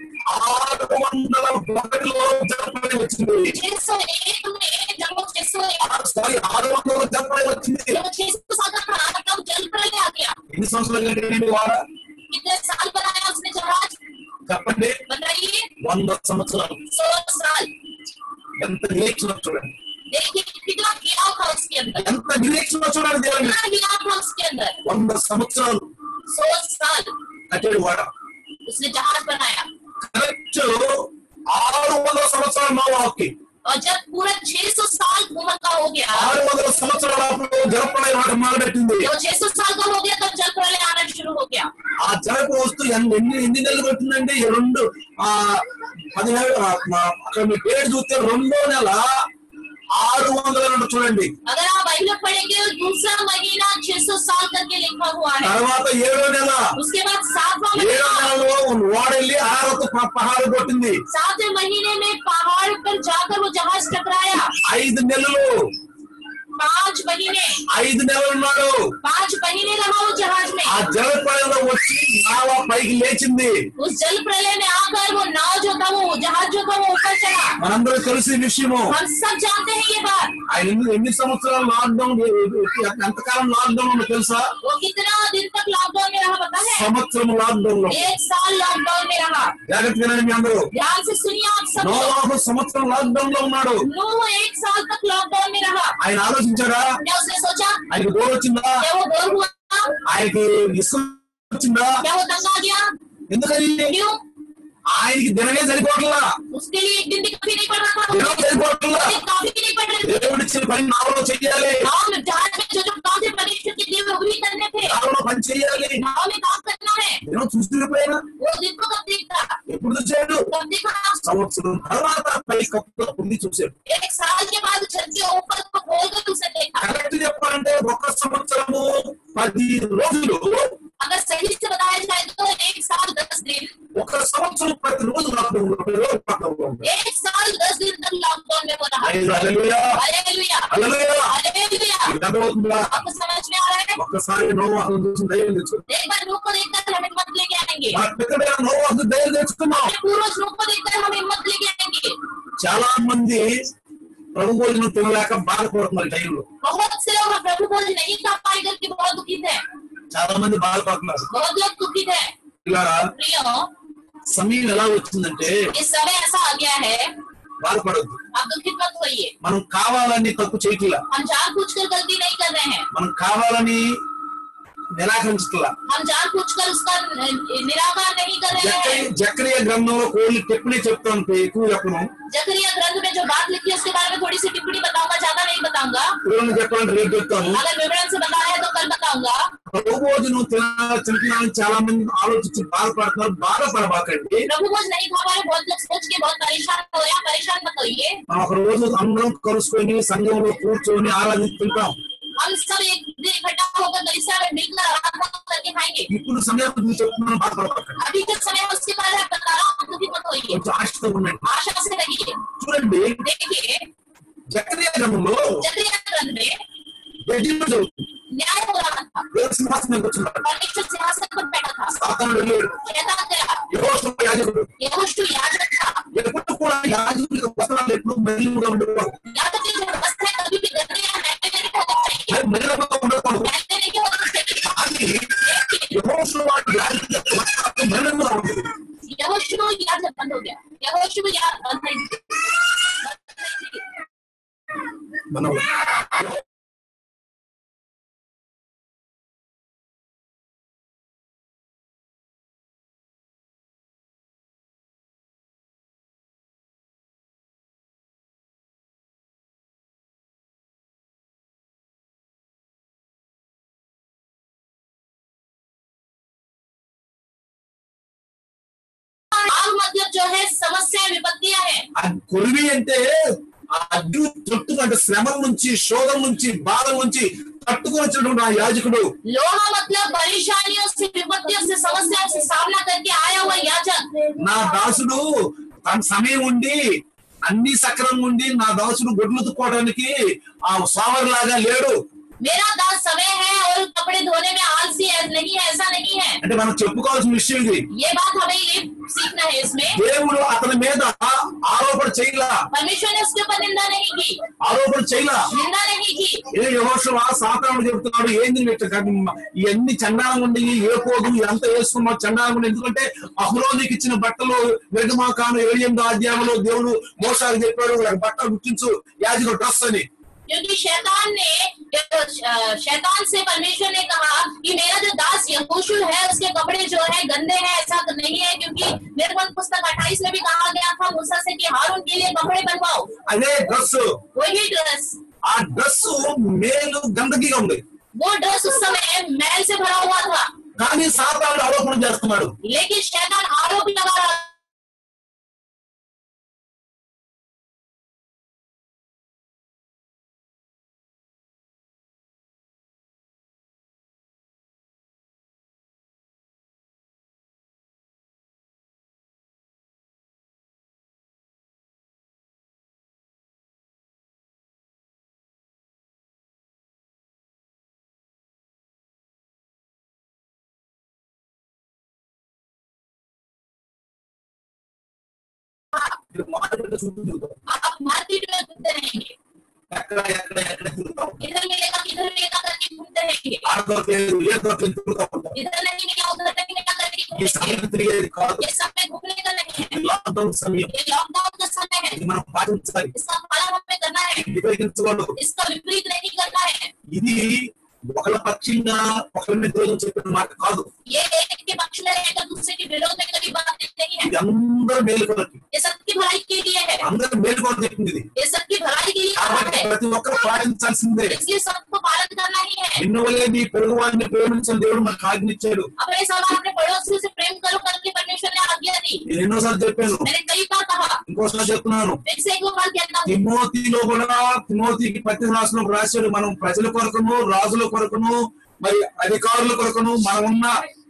ఆరు వందల ఒకటిలో జలప్రలయం వచ్చింది छह सौ एक में जब वो छह सौ एक సారీ ఆరు వందల జలప్రలయం వచ్చింది जब छह सौ साल का था तब जल प्रलय आ गया ఎన్ని సంవత్సరాలు కట్టింది వాడ कितने साल बनाया उसने जहाज చెప్పండి बताइए వంద సంవత్సరాలు सौ साल ఎంత నిరీక్షణ చూడండి देखिए कितना गिराव था उसके अंदर ఎంత నిరీక్షణ చూడండి దేవుని कितना गिराव था उसके अंदर వంద సంవత్సరాలు सौ साल కట్టాడు వాడ उसने जहाज बनाया కరెక్ట్ ఆరు వందల సంవత్సరాలు నోవాకి और जब पूरा 600 साल उम्र का हो गया ఆరు వందల సంవత్సరాల అప్పుడు జలప్రలయం మాట మొదలుపెట్టింది जब 600 साल का हो गया तब जल प्रलय आना शुरू हो गया ఆ జలపు వస్తూ ఎన్ని ఎన్ని ఎన్ని నెలలు పట్టిందండి ఈ రెండు ఆ పదిహేడు ఆ, మా- అక్కడ మీ పేరు చూస్తే రెండో నెల ఆరు వందల రెండు చూడండి अगर आप बाइबल में पढ़ेंगे तो दूसरा महीना 600 साल करके लिखा हुआ है తర్వాత ఏడో నెల उसके बाद सातवां ఏడో महीना నెలలో ఓడెళ్ళి ఆరొక పహారు కొట్టింది सातवें महीने में पहाड़ पर जाकर वो जहाज टकराया ఐదు నెలలు पांच महीने ఐదు నెలలు ఉన్నాడు पांच महीने रहा वो जहाज में ఆ జలప్రలయంలో వచ్చి నావ పైకి లేచింది उस जल प्रलय में आकर वो नाव जो था वो जहाज जो था वो ऊपर चढ़ा మనందరూ తెలిసి విషయము हम सब जानते हैं ये बात ఆయన ఎన్ని ఎన్ని సంవత్సరాలు లాక్డౌన్ ఎంతకాలం లాక్డౌన్ ఉందో తెలుసా वो कितना दिन तक लॉकडाउन में रहा पता है సంవత్సరం లాక్డౌన్ లో एक साल लॉकडाउन में रहा జాగ్రత్తగా వినండి మీ అందరూ ध्यान से सुनिए आप सब लोग। నోవాహు సంవత్సరం లాక్డౌన్ లో ఉన్నాడు नूह एक साल तक लॉकडाउन में रहा ఆయన ఆలోచించాడా क्या उसने सोचा ఆయనకు బోర్ వచ్చిందా क्या वो बोर हुआ ఆయనకి ఇసుక వచ్చిందా क्या वो तंग आ गया ఎందుకని क्यों ఆయనకి దినమే సరిపోవట్లా उसके लिए एक दिन भी काफी नहीं पड़ रहा था దినం సరిపోవట్లా एक दिन కాఫీ नहीं पड़ रहे थे దేవుడు ఇచ్చిన పని నాలో చెయ్యాలి गाँव में जहाज में जो जो काम थे परमेश्वर के दिए हुए वही करने थे నాలో పని చెయ్యాలి गाँव में काम करना है దినం చూసిపోయినా वो दिन को कब देखा ఎప్పుడు చూశాడు कब देखा సంవత్సరం తర్వాత పై కప్పు పొంది చూశాడు एक साल के बाद छत के ऊपर को खोल कर उसे देखा కరెక్ట్ చెప్పాలంటే ఒక సంవత్సరము పది రోజులు अगर सही से बताया जाए तो एक साल दस दिन ఒక సంవత్సరం ప్రతి రోజు లాక్డౌన్ లో ప్రతి రోజు లాక్డౌన్ లో ఉంది. एक साल दस दिन तक लॉकडाउन में हो रहा है ఐదు హల్లెలూయా, हालेलुया హల్లెలూయా. हालेलुया ఇది అర్థమవుతుందా आपको समझ में आ रहा है ఒక్కసారి నోవాహు చూసి ధైర్యం తెచ్చు एक बार रूप को देखकर हम हिम्मत लेके आएंगे మన పిల్లడైన నోవాహు ధైర్యం తెచ్చుకున్నాం अपने पूर्वज रूप को देखकर हम हिम्मत लेके आएंगे చాలా మంది ప్రభు భోజనం తినలేక బాధపడుతున్నారు ఈ టైంలో बहुत से लोग प्रभु भोज नहीं खा पाए करके बहुत दुखित है చాలా మంది బాధపడుతున్నారు बहुत लोग दुखित है ఇలా प्रियो సమయం ఎలా వచ్చిందంటే इस समय ऐसा आ गया है బాధపడద్దు आप दुखित मत होइए మనం కావాలని తప్పు చేయట్లా हम जानबूझकर गलती नहीं कर रहे हैं మనం కావాలని నిరాకరించట్లా हम जानबूझकर उसका निराकार नहीं कर रहे జక్కరి हैं జక్కరియ గ్రంథంలో కోళ్ళు టిప్పని చెప్తాను ఎక్కువ చెప్పను जकरिया ग्रंथ में जो बात लिखी है उसके बारे में थोड़ी सी टिप्पणी बताऊंगा ज्यादा नहीं बताऊंगा వివరణ చెప్పాలంటే రేపు చెప్తాను अगर विवरण से बताया है तो कल बताऊंगा ప్రభు భోజనం తినాలి తింటున్నామని చాలా మంది ఆలోచించి బాధపడుతున్నారు బాధపడబాకండి प्रभु भोज नहीं खा पाए बहुत लोग सोच के बहुत परेशान हो रहे हैं परेशान मत होइए మనం ఒక రోజు అందరం కలుసుకొని సంఘంలో కూర్చొని ఆరాధిస్తుంటాం हम सब एक दिन इकट्ठा होकर कलिसिया में मिलकर आराधना करके खाएंगे ఇప్పుడు సమయం గురించి చెప్తున్నాను బాధపడబాకండి अभी जो समय है उसके बारे में बता रहा हूँ आप दुखी मत होइए కొంచెం ఆశతో ఉండండి आशा से रहिए చూడండి देखिए జక్కరియ గ్రంథంలో जकरिया ग्रंथ में జడ్జిమెంట్ జరుగుతుంది न्याय हो रहा था దేవుడు సింహాసనం మీద కూర్చున్నాడు परमेश्वर सिंहासन पर बैठा था సాతాను వెళ్ళాడు शैतान गया యెహోషువ యాజకుడు यहोशू याजक था ఎప్పుడు కూడా యాజకుడి యొక్క వస్త్రాలు ఎప్పుడు మలినంగా ఉండకూడదు याजक की जो अवस्था है कभी भी गंदे या महंगे नहीं होने चाहिए అది మలినంగా ఉండకూడదు महंगे नहीं होने चाहिए కానీ యెహోషువ వాటి యాజకుడి యొక్క వస్త్రాలు మలినంగా ఉండదు यहोशू याजक बंद हो गया यहोशू याद बंद नहीं మనం आग मतलब जो है समस्या विपत्तियां है ఆ కొరివి అంటే ఆ అగ్ని తొట్టుకు అంటే శ్రమల నుంచి శోధన నుంచి బాధల నుంచి తట్టుకొని వచ్చినటువంటి ఆ యాజకుడు लोहा मतलब परेशानियों से विपत्तियों से समस्याओं से सामना करके आया हुआ याजक నా దాసుడు తన సమయం ఉండి అన్ని సక్రమంగా ఉండి నా దాసుడు గొడ్లు తుక్కోవడానికి ఆ సావర్ లాగా లేడు मेरा दास समय है और कपड़े धोने में आलसी है नहीं है ऐसा नहीं है అంటే మనం చెప్పుకోవాల్సిన విషయం ఇది ये बात हमें ये सीखना है इसमें దేవుడు అతని మీద ఆరోపణ చేయలా परमेश्वर ने उसके ऊपर निंदा नहीं की ఆరోపణ చేయలా निंदा नहीं की ఏ యహోషువ సాతానుడు చెప్తున్నాడు ఏంది నువ్వు ఇట్లా కాదు, ఇవన్నీ చండాలంగా ఉండి ఏ పోదు ఇదంతా వేసుకున్నావు చండాలంగా ఉంది ఎందుకంటే అహ్రోనికి ఇచ్చిన బట్టలు నిర్గమాకాను ఏడు ఎనిమిది అధ్యాయంలో దేవుడు మోసాలు చెప్పాడు వాళ్ళకి బట్టలు గుర్తించు యాజకుడు డ్రెస్ అని क्योंकि शैतान ने शैतान से परमेश्वर ने कहा कि मेरा जो दास यहोशू है उसके कपड़े जो है गंदे हैं ऐसा तो नहीं है क्योंकि निर्मल पुस्तक 28 में भी कहा गया था मूसा से कि हारून के लिए कपड़े बनवाओ అదే డ్రెస్ वही ड्रेस ఆ డ్రెస్ మేలు గందకిగా ఉంది वो ड्रेस उस समय मैल से भरा हुआ था కానీ సాతానుడు ఆరోపణ చేస్తున్నాడు लेकिन शैतान आरोप लगा रहा మీరు మార్కెట్ చుట్టూ తిరుగుతాం आप मार्केट में घूमते रहेंगे ఎక్కడ ఎక్కడ ఎక్కడ తిరుగుతాం इधर मिलेगा किधर मिलेगा करके घूमते रहेंगे ఆడ దొరకలేదు ఏ దొరకలేదు తిరుగుతా ఉంటాం इधर नहीं मिला उधर नहीं मिला करके ఈ घूमेंगे సమయం తిరిగేది కాదు ये समय घूमने का नहीं है ఇది లాక్డౌన్ సమయం ये लॉकडाउन का समय है ఇది మనం పాటించాలి इसका पालन हमें करना है వ్యతిరేకించకూడదు इसका विपरीत नहीं करना है ఇది ఒకళ్ళ పక్షంగా ఒకరి మీద రోజు చెప్పిన మాట కాదు ये एक के पक्ष में रहकर दूसरे के विरोध में कभी बात नहीं है ఇది అందరూ మేలు కొరకు ये सबकी भलाई के लिए है అందరూ మేలు కొరకు చెప్పింది ఇది ये सबकी भलाई के लिए कहा కాబట్టి है ప్రతి ఒక్కరు పాటించాల్సిందే इसलिए सबको पालन करना ही है నిన్ను వల్లే నీ పొరుగు వారిని ప్రేమించిన దేవుడు మనకు ఆజ్ఞించాడు अपने समान अपने पड़ोसियों से प्रेम करो करके परमेश्वर ने आज्ञा दी నేను ఎన్నోసార్లు చెప్పాను मैंने कई बार कहा ఇంకోసారి చెప్తున్నాను फिर से एक बार कहता हूँ తిమోతిలో కూడా తిమోతికి పత్తి రాసిన రాశాడు మనం ప్రజల కొరకును రాజుల కొరకును మరి అధికారుల కొరకును మనం ఉన్న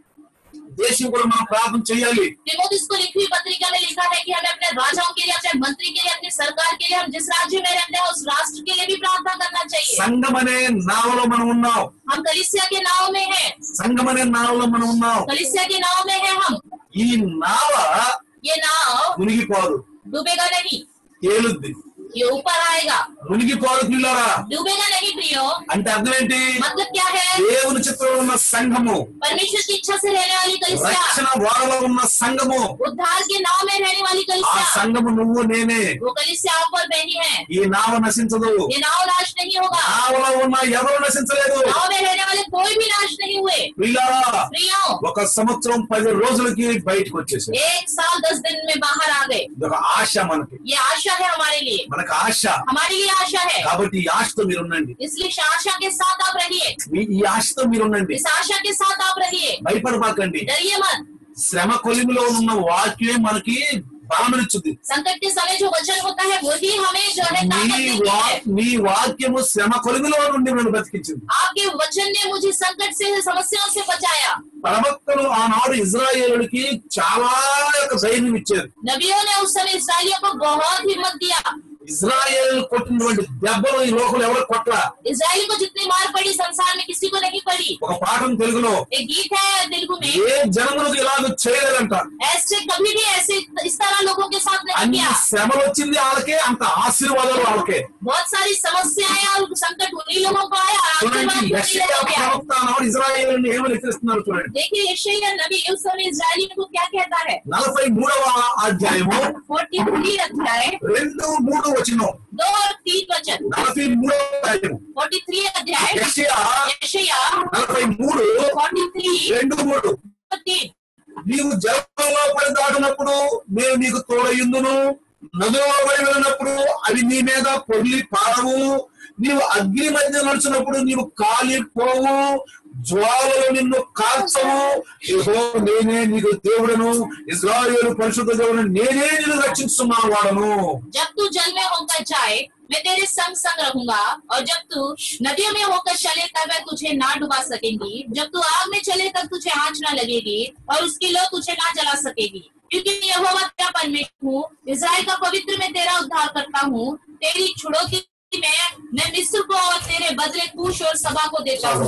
దేశం కూడా మనం ప్రార్థన చేయాలి तिमोथियुस को लिखी हुई पत्रिका में लिखा है कि हमें अपने राजाओं के लिए अपने मंत्री के लिए अपनी सरकार के लिए हम जिस राज्य में रहते हैं उस राष्ट्र के लिए भी प्रार्थना करना चाहिए సంఘం అనే నావలో మనం ఉన్నాం हम कलिसिया के नाव में हैं సంఘం అనే నావలో మనం ఉన్నాం कलिसिया के नाव में हैं हम ఈ నావ ये नाव మునిగిపోదు डूबेगा नहीं తేలుద్ది ये ऊपर आएगा మునిగిపోదు పిల్లరా डूबेगा नहीं प्रियो అంటే అర్థం ఏంటి मतलब क्या है దేవుని చిత్రంలో ఉన్న సంఘము परमेश्वर की इच्छा से रहने वाली कलिसिया రక్షణ వారలో ఉన్న సంఘము उद्धार के नाव में रहने वाली ఆ कलिसिया సంఘము నువ్వు నేనే वो कलिसिया आप और मैं ही है ఈ నావ నశించదు ये नाव नाश नहीं होगा నావలో ఉన్న ఎవరు నశించలేదు नाव में रहने वाले कोई भी नाश नहीं हुए పిల్లరా प्रियो ఒక సంవత్సరం పది రోజులకి బయటకు వచ్చేసాడు एक साल दस दिन में बाहर आ गए ఇది ఒక ఆశ మనకి ये आशा है हमारे लिए మనకు ఆశ हमारे लिए आशा है కాబట్టి ఈ ఆశతో మీరు ఉండండి इसलिए इस आशा के साथ आप रहिए మీ- ఈ ఆశతో మీరు ఉండండి इस आशा के साथ आप रहिए భయపడబాకండి डरिए मत శ్రమ కొలిమిలో ఉన్న వాక్యమే మనకి బలమనిచ్చుద్ది संकट के समय जो वचन होता है वही हमें जो है ताकत నీ देती వా है నీ వాక్యము శ్రమ కొలిమిలో నుండి నన్ను బతికించింది आपके वचन ने मुझे संकट से समस्याओं से बचाया ప్రవక్తలు ఆనాడు ఇజ్రాయేలుడికి చాలా యొక్క ధైర్యం ఇచ్చారు नबियों ने उस समय इसराइलियों को बहुत हिम्मत दिया ఇజ్రాయేల్ కొట్టినటువంటి దెబ్బలు ఈ లోకంలో ఎవరు కొట్ల इसराइल को जितनी मार पड़ी संसार में किसी को नहीं पड़ी ఒక పాఠం తెలుగులో एक गीत है तेलुगु में ఏ జనములకు ఇలాగ చేయలేదంట ऐसे कभी भी ऐसे इस तरह लोगों के साथ नहीं అన్ని किया శ్రమలు వచ్చింది వాళ్ళకే అంత ఆశీర్వాదాలు వాళ్ళకే बहुत सारी समस्याएं और संकट उन्हीं लोगों को आया और చూడండి आशीर्वाद भी उन्हीं యెషయా लोगों को आया। ప్రవక్త ఆనాడు ఇజ్రాయేలుని ఏమని హెచ్చరిస్తున్నారు చూడండి देखिए यशायाह नबी उस समय इजरायली को क्या कहता है నలభై మూడవ అధ్యాయము फोर्टी थ्री अध्याय రెండు మూడు వచనం दो और तीन वचन నలభై మూడవ అధ్యాయము फोर्टी थ्री अध्याय యెషయా यशायाह నలభై మూడు फोर्टी थ्री రెండు మూడు तीन నీవు జలంలో పడి దాటినప్పుడు నేను నీకు తోడయుందును నదులలో పడి వెళ్ళినప్పుడు అవి నీ మీద పొర్లి పారవు నీవు అగ్ని మధ్య నడుచున్నప్పుడు నీవు కాలిపోవు జ్వాలలు నిన్ను కాల్చవు ఇదిగో నేనే నీకు దేవుడను ఇజ్రాయేలు పరిశుద్ధ దేవుడను నేనే నిన్ను రక్షిస్తున్నాను వాడను जब तू जल में होकर जाए मैं तेरे संग संग रहूंगा और जब तू नदियों में होकर चले तब मैं तुझे ना डुबा सकेंगी जब तू आग में चले तब तुझे आंच ना लगेगी और उसकी लो तुझे ना जला सकेगी क्योंकि यहोवा तेरा परमेश्वर हूँ इसराइल का पवित्र मैं तेरा उद्धार करता हूँ तेरी छुड़ौती में मैं मिस्र को और तेरे बदले कुश और सभा को देता हूँ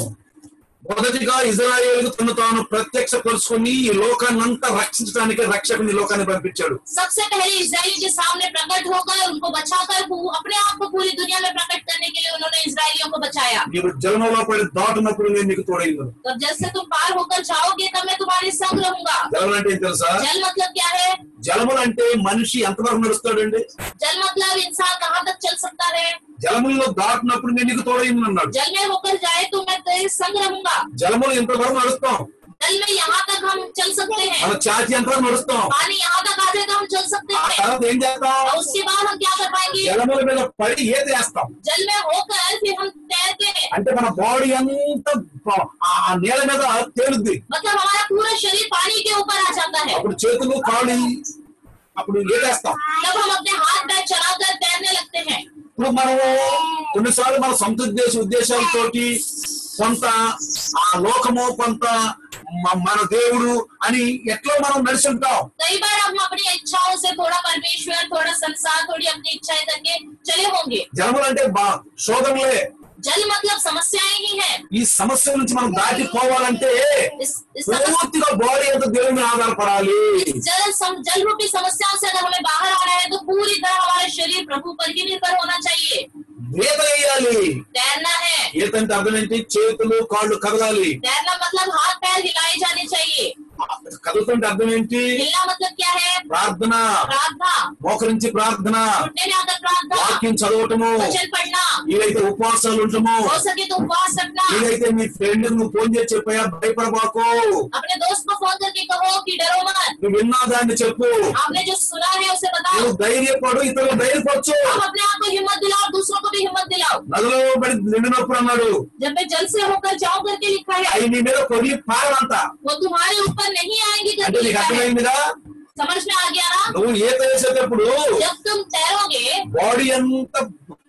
మొదటిగా ఇజ్రాయేల్ తను తాను ప్రత్యక్ష పరుచుకొని ఈ లోకాన్ని అంతా రక్షించడానికి రక్షకుని ఈ లోకాన్ని పంపించాడు सबसे पहले इसराइल के सामने प्रकट होकर उनको बचाकर पू- अपने आप को पूरी दुनिया में प्रकट करने के लिए उन्होंने इसराइलियों को बचाया నీవు జలంలో పడి దాటినప్పుడు నేను నీకు తోడైందును तब जैसे तुम पार होकर जाओगे तब मैं तुम्हारे संग रहूंगा జలం అంటే ఏం తెలుసా जल मतलब क्या है జలములు అంటే మనిషి ఎంతవరకు నడుస్తాడండి जल मतलब इंसान कहाँ तक चल सकता है జలముల్లో దాటినప్పుడు నేను నీకు తోడైంది అన్నాడు जल में होकर जाए तो मैं तेरे संग रहूंगा జలములు ఎంతవరకు నడుస్తాం जल में यहाँ तक हम चल सकते हैं మన ఛాతి ఎంతవరకు నడుస్తాం पानी यहाँ तक आ जाए तो हम चल सकते ఆ हैं తర్వాత ఏం చేస్తాం और उसके बाद हम क्या कर पाएंगे జలముల మీద పడి ఏది వేస్తాం जल में होकर फिर हम तैरते हैं అంటే మన బాడీ అంతా ప- ఆ ఆ నీళ్ళ మీద తేలుద్ది मतलब हमारा पूरा शरीर पानी के ऊपर आ जाता है అప్పుడు చేతులు కాళ్ళు అప్పుడు ఏదేస్తాం तब हम अपने हाथ पैर चलाकर तैरने लगते हैं ఇప్పుడు మనము కొన్నిసార్లు మన సొంత ఉద్దేశ ఉద్దేశాలతోటి కొంత ఆ లోకము కొంత మ- మన దేవుడు అని ఎట్లా మనం నడిచి ఉంటాం कई बार हम अपनी इच्छाओं से थोड़ा परमेश्वर थोड़ा संसार थोड़ी अपनी इच्छाएं करके चले होंगे జనములు అంటే బా శోధనలే जल मतलब समस्याएं ही है ఈ సమస్య నుంచి మనం దాటిపోవాలంటే इस इस समस्या పూర్తిగా బాడీ అంతా దేవుని మీద ఆధారపడాలి जल सम, जल रूपी समस्याओं से अगर हमें बाहर आना है तो पूरी तरह हमारा शरीर प्रभु पर ही निर्भर होना चाहिए ఈత వేయాలి तैरना है ఈత అంటే అర్థం ఏంటి చేతులు కాళ్ళు కదలాలి तैरना मतलब हाथ पैर हिलाए जाने चाहिए కదులుతుంటే అర్థం ఏంటి हिलना मतलब क्या है ప్రార్థన प्रार्थना మోకరించి ప్రార్థన घुटने में आकर प्रार्थना వాక్యం చదవటము वचन पढ़ना ఏదైతే ఉపవాసాలు ఉంటామో हो सके तो उपवास रखना ఏదైతే మీ ఫ్రెండ్ నువ్వు ఫోన్ చేసి చెప్పాయా భయపడబాకు अपने दोस्त को फोन करके कहो कि डरो मत నువ్వు విన్నా దాన్ని చెప్పు आपने जो सुना है उसे बताओ నువ్వు ధైర్యపడు ఇతరులు ధైర్యపరచు आप अपने आप को हिम्मत दिलाओ और दूसरों को भी हिम्मत दिलाओ నదిలో పడి నిండినప్పుడు అన్నాడు जब मैं जल से होकर जाऊं करके लिखा है అవి నీ మీద కొద్ది పారంత वो तुम्हारे ऊपर नहीं आएंगी అంటే करके నీకు लिखा है అర్థమైందిగా समझ में आ गया ना నువ్వు ఈత వేసేటప్పుడు जब तुम तैरोगे బాడీ అంతా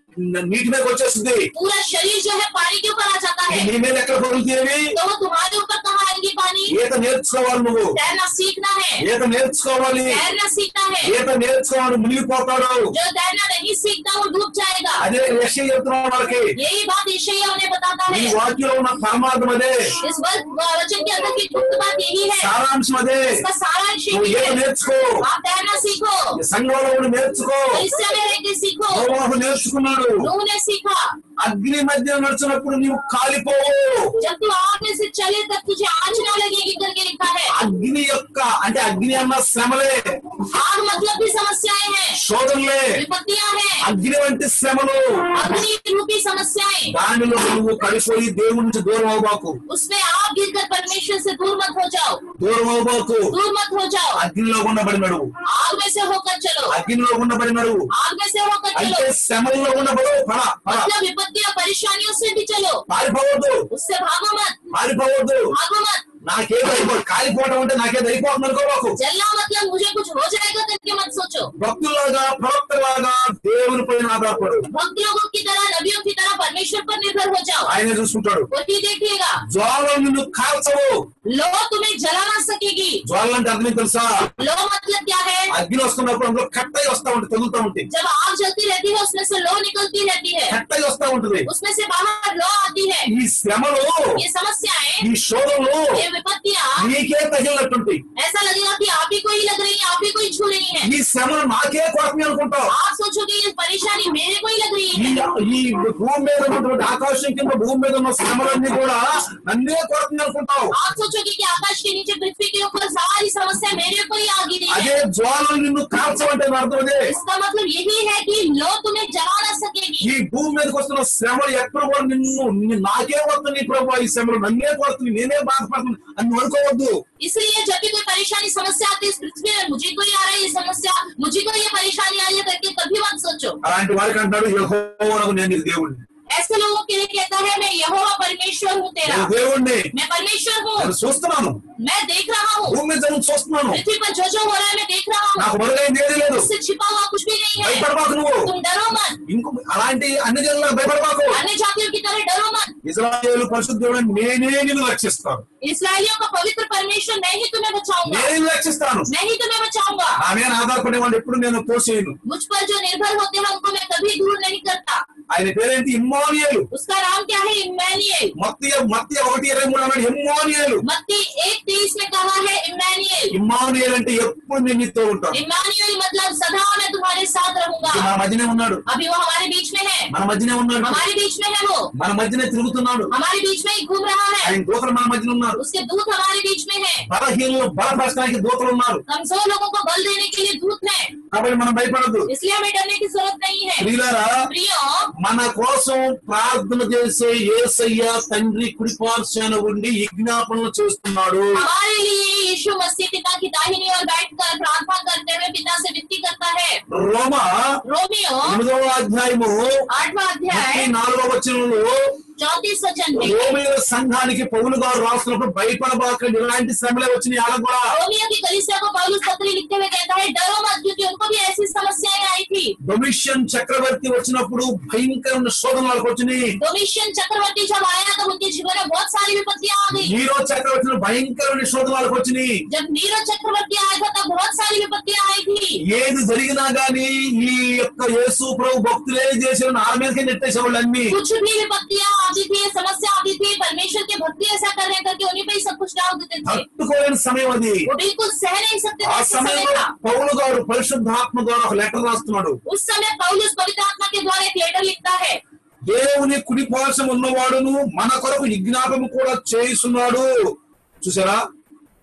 నీటి మీదకి వచ్చేస్తుంది पूरा शरीर जो है पानी के ऊपर आ जाता है నీ మీద ఎక్కడ పడుతుంది तो वो तुम्हारे ऊपर कहाँ आएंगी पानी ఈత నేర్చుకోవాలి నువ్వు तैरना सीखना है ఈత నేర్చుకోవాలి तैरना सीखना है ఈత నేర్చుకోవాలి మునిగిపోతాడు जो तैरना नहीं सीखता वो डूब जाएगा అదే విషయం చెప్తున్నావు వాళ్ళకి यही बात ईशैया उन्हें बताता ఈ है వాక్యంలో ఉన్న పరమార్థం అదే इस वर- वचन के अंदर की गुप्त बात यही है సారాంశం అదే इसका सारांश నువ్వు यही ఈత है నేర్చుకో आप तैरना सीखो ఈ సంఘంలో ఉండి నేర్చుకో इससे में रह के सीखो నోవాహు నేర్చుకున్నాడు नूह ने सीखा అగ్ని మధ్య నడుచున్నప్పుడు నీవు కాలిపోవు जब तू आग में से चले तब तुझे आँच ना लगेगी करके लिखा है అగ్ని యొక్క అంటే అగ్ని అన్న శ్రమలే आग मतलब भी समस्याएं हैं శోధనలే विपत्तियां हैं అగ్ని వంటి శ్రమలు अग्नि रूपी समस्याएं దానిలో నువ్వు పడిపోయి దేవుడి నుంచి దూరం అవబాకు उसमें आप गिरकर परमेश्वर से दूर मत हो जाओ దూరం అవబాకు दूर मत हो जाओ అగ్నిలో ఉండబడి నడువు आग में से होकर चलो అగ్నిలో ఉండబడి నడువు आग में से होकर అంటే चलो శ్రమల్లో ఉండబడు పడ పడ मतलब विपत्तियां परेशानियों से भी चलो పారిపోవద్దు उससे भागो मत పారిపోవద్దు भागो मत నాకేదో అయిపో- కాలిపోవడం అంటే నాకేదో అయిపోతుంది అనుకోబాకు जलना मतलब मुझे कुछ हो जाएगा करके मत सोचो భక్తులాగా ప్రవక్తలాగా దేవుని పైన ఆధారపడు भक्त लोगों की तरह नबियों की तरह परमेश्वर पर निर्भर हो जाओ ఆయన చూసుకుంటాడు वही देखिएगा జ్వాలలు నిన్ను కాల్చవు लो तुम्हें जला ना सकेगी జ్వాలలు అంటే అర్థం ఏంటి తెలుసా लो मतलब क्या है అగ్ని వస్తున్నప్పుడు అందులో కట్టయి వస్తా ఉంటుంది తగులుతా ఉంటాయి जब आग जलती रहती है उसमें से लो निकलती रहती है కట్టయి వస్తా ఉంటుంది उसमें से बाहर लो आती है ఈ శ్రమలు ये समस्याएं ఈ శోధనలు ये विपत्तियां నీకే తగిలినట్టుంటాయి ऐसा लगेगा कि आप ही को ही लग रही है आप ही को ही छू रही है ఈ శ్రమలు నాకే కొరకని అనుకుంటావు आप सोचोगे ये परेशानी मेरे को ही लग रही ఈ है ఈ భూమి మీద ఉన్నటువంటి ఆకాశం కింద భూమి మీద ఉన్న శ్రమలన్నీ కూడా నన్నే కొరకని అనుకుంటావు आप सोचोगे कि आकाश के नीचे पृथ्वी के ऊपर सारी समस्या मेरे ऊपर ही आ गिरी అదే है జ్వాలలు నిన్ను కాల్చమంటే నా అర్థం అదే इसका मतलब यही है कि लो तुम्हें जला ना सकेगी ఈ భూమి మీదకి వస్తున్న శ్రమలు ఎక్కడ కూడా నిన్ను ని- నాకే వస్తుంది ప్రభు ఈ శ్రమలు నన్నే కొడుతుంది నేనే బాధపడుతుంది అని నువ్వు అనుకోవద్దు इसलिए जब भी कोई परेशानी समस्या आती है इस पृथ्वी में मुझे को ही आ रही है समस्या मुझे को ये परेशानी आ रही है करके कभी मत सोचो అలాంటి వారికి అంటాడు యెహోవానకు నేను నీకు దేవుణ్ణి ऐसे लोगों के लिए कहता है मैं यहोवा परमेश्वर हूँ तेरा నేను దేవుణ్ణి मैं परमेश्वर हूँ నేను చూస్తున్నాను मैं देख रहा हूँ భూమి మీద జనం చూస్తున్నాను पृथ्वी पर जो जो हो रहा है मैं देख रहा हूँ నాకు మరుగైంది ఏది లేదు उससे छिपा हुआ कुछ भी नहीं है భయపడబాకు నువ్వు तुम डरो मत ఇంకో అలాంటి అన్ని జనులకు భయపడబాకు अन्य जातियों की तरह डरो मत ఇజ్రాయేలు పరిశుద్ధుడు నేనే నిన్ను రక్షిస్తాను इसराइलियों का पवित्र परमेश्वर मैं ही तुम्हें बचाऊंगा నేనే నిన్ను రక్షిస్తాను मैं ही तुम्हें बचाऊंगा నా మీద ఆధారపడే వాళ్ళు ఎప్పుడు నేను తోసేయను मुझ पर जो निर्भर होते हैं उनको मैं कभी दूर नहीं करता ఆయన పేరేంటి ఇమ్మానియేలు उसका नाम क्या है इमैनुएल మత్తియ మత్తియ ఒకటి ఇరవై మూడు అన్నాడు ఇమ్మానియేలు मत्ती एक तेईस में कहा है इमैनुएल ఇమ్మానియేలు అంటే ఎప్పుడు నేను నీతో ఉంటాను इमैनुएल मतलब सदा मैं तुम्हारे साथ रहूंगा మన మధ్యనే ఉన్నాడు अभी वो हमारे बीच में है మన మధ్యనే ఉన్నాడు हमारे बीच में है वो మన మధ్యనే తిరుగుతున్నాడు हमारे बीच में ही घूम रहा है ఆయన దూతలు మన మధ్యన ఉన్నారు उसके दूत हमारे बीच में है బలహీనలు బలపరచడానికి దూతలు ఉన్నారు कमजोर लोगों को बल देने के लिए दूत है కాబట్టి మనం భయపడద్దు इसलिए हमें डरने की जरूरत नहीं है ప్రియులారా प्रियो మన కోసం ప్రార్థన చేసే ఏసయ్య తండ్రి కుడిపార్శ్వన ఉండి విజ్ఞాపనలు చేస్తున్నాడు हमारे लिए यीशु मसीह पिता की दाहिनी ओर बैठकर प्रार्थना करते हुए पिता से विनती करता है రోమ रोमियो ఎనిమిదవ అధ్యాయము आठवां ముప్పై अध्याय నాలుగవ వచనంలో चौतीस वचन में రోమిల సంఘానికి పౌలు గారు రాస్తున్నప్పుడు భయపడబాకండి ఇలాంటి శ్రమలే వచ్చినాయి వాళ్ళకు కూడా रोमियो की कलीसिया को पौलुस पत्री लिखते हुए कहता है डरो मत क्योंकि उनको भी ऐसी समस्याएं आई थी డొమిషన్ చక్రవర్తి వచ్చినప్పుడు భయంకరమైన శోధనలు వాళ్ళకి వచ్చినాయి डोमिशियन चक्रवर्ती जब आया तब उनके जीवन में बहुत सारी विपत्तियां आ गई హీరో చక్రవర్తి భయంకరమైన శోధనలు వాళ్ళకి వచ్చినాయి जब नीरज चक्रवर्ती आया था तब बहुत सारी विपत्तियां आई थी ఏది జరిగినా గానీ ఈ యొక్క యేసు ప్రభు భక్తులే చేసిన నా మీదకే నెట్టేసేవాళ్ళు అన్ని कुछ भी विपत्तियां आती थी समस्या आती थी परमेश्वर के भक्ति ऐसा कर रहे करके उन्हीं पे ही सब कुछ डाल देते थे తట్టుకోలేని సమయం అది वो बिल्कुल सह नहीं सकते थे ఆ ऐसे समय సమయంలో था పౌలు గారు పరిశుద్ధాత్మ ద్వారా ఒక లెటర్ రాస్తున్నాడు उस समय पौलुस पवित्र आत्मा के द्वारा एक लेटर लिखता है దేవుని కుడిపార్శ్వం ఉన్నవాడును మన కొరకు విజ్ఞాపము కూడా చేస్తున్నాడు చూసారా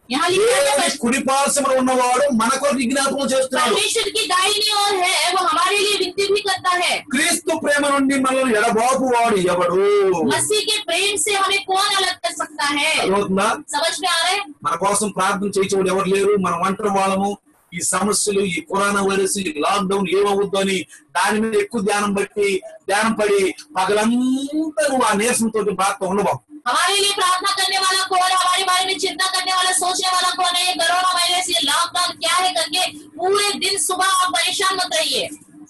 यहाँ लिखा है దేవుని కుడి పార్శ్వమున ఉన్నవాడు మన కొరకు విజ్ఞాపనం చేస్తున్నాడు परमेश्वर की दाहिनी ओर है वो हमारे लिए विनती भी करता है క్రీస్తు ప్రేమ నుండి మనల్ని ఎడబాపు వాడు ఎవడు मसीह के प्रेम से हमें कौन अलग कर सकता है అర్థమవుతుందా समझ में आ रहा है మన కోసం ప్రార్థన చేయించేవాడు ఎవరు లేరు మనం ఒంటరి వాళ్ళము ఈ సమస్యలు ఈ కరోనా వైరస్ ఈ లాక్డౌన్ ఏమవుద్దు అని దాని మీద ఎక్కువ ధ్యానం బట్టి ధ్యానం పడి పగలంతా నువ్వు ఆ నీరసంతో బాధతో ఉండవు हमारे लिए प्रार्थना करने वाला कौन है हमारे बारे में चिंता करने वाला सोचने वाला कौन है ये कोरोना वायरस ये लॉकडाउन क्या है करके पूरे दिन सुबह आप परेशान मत रहिए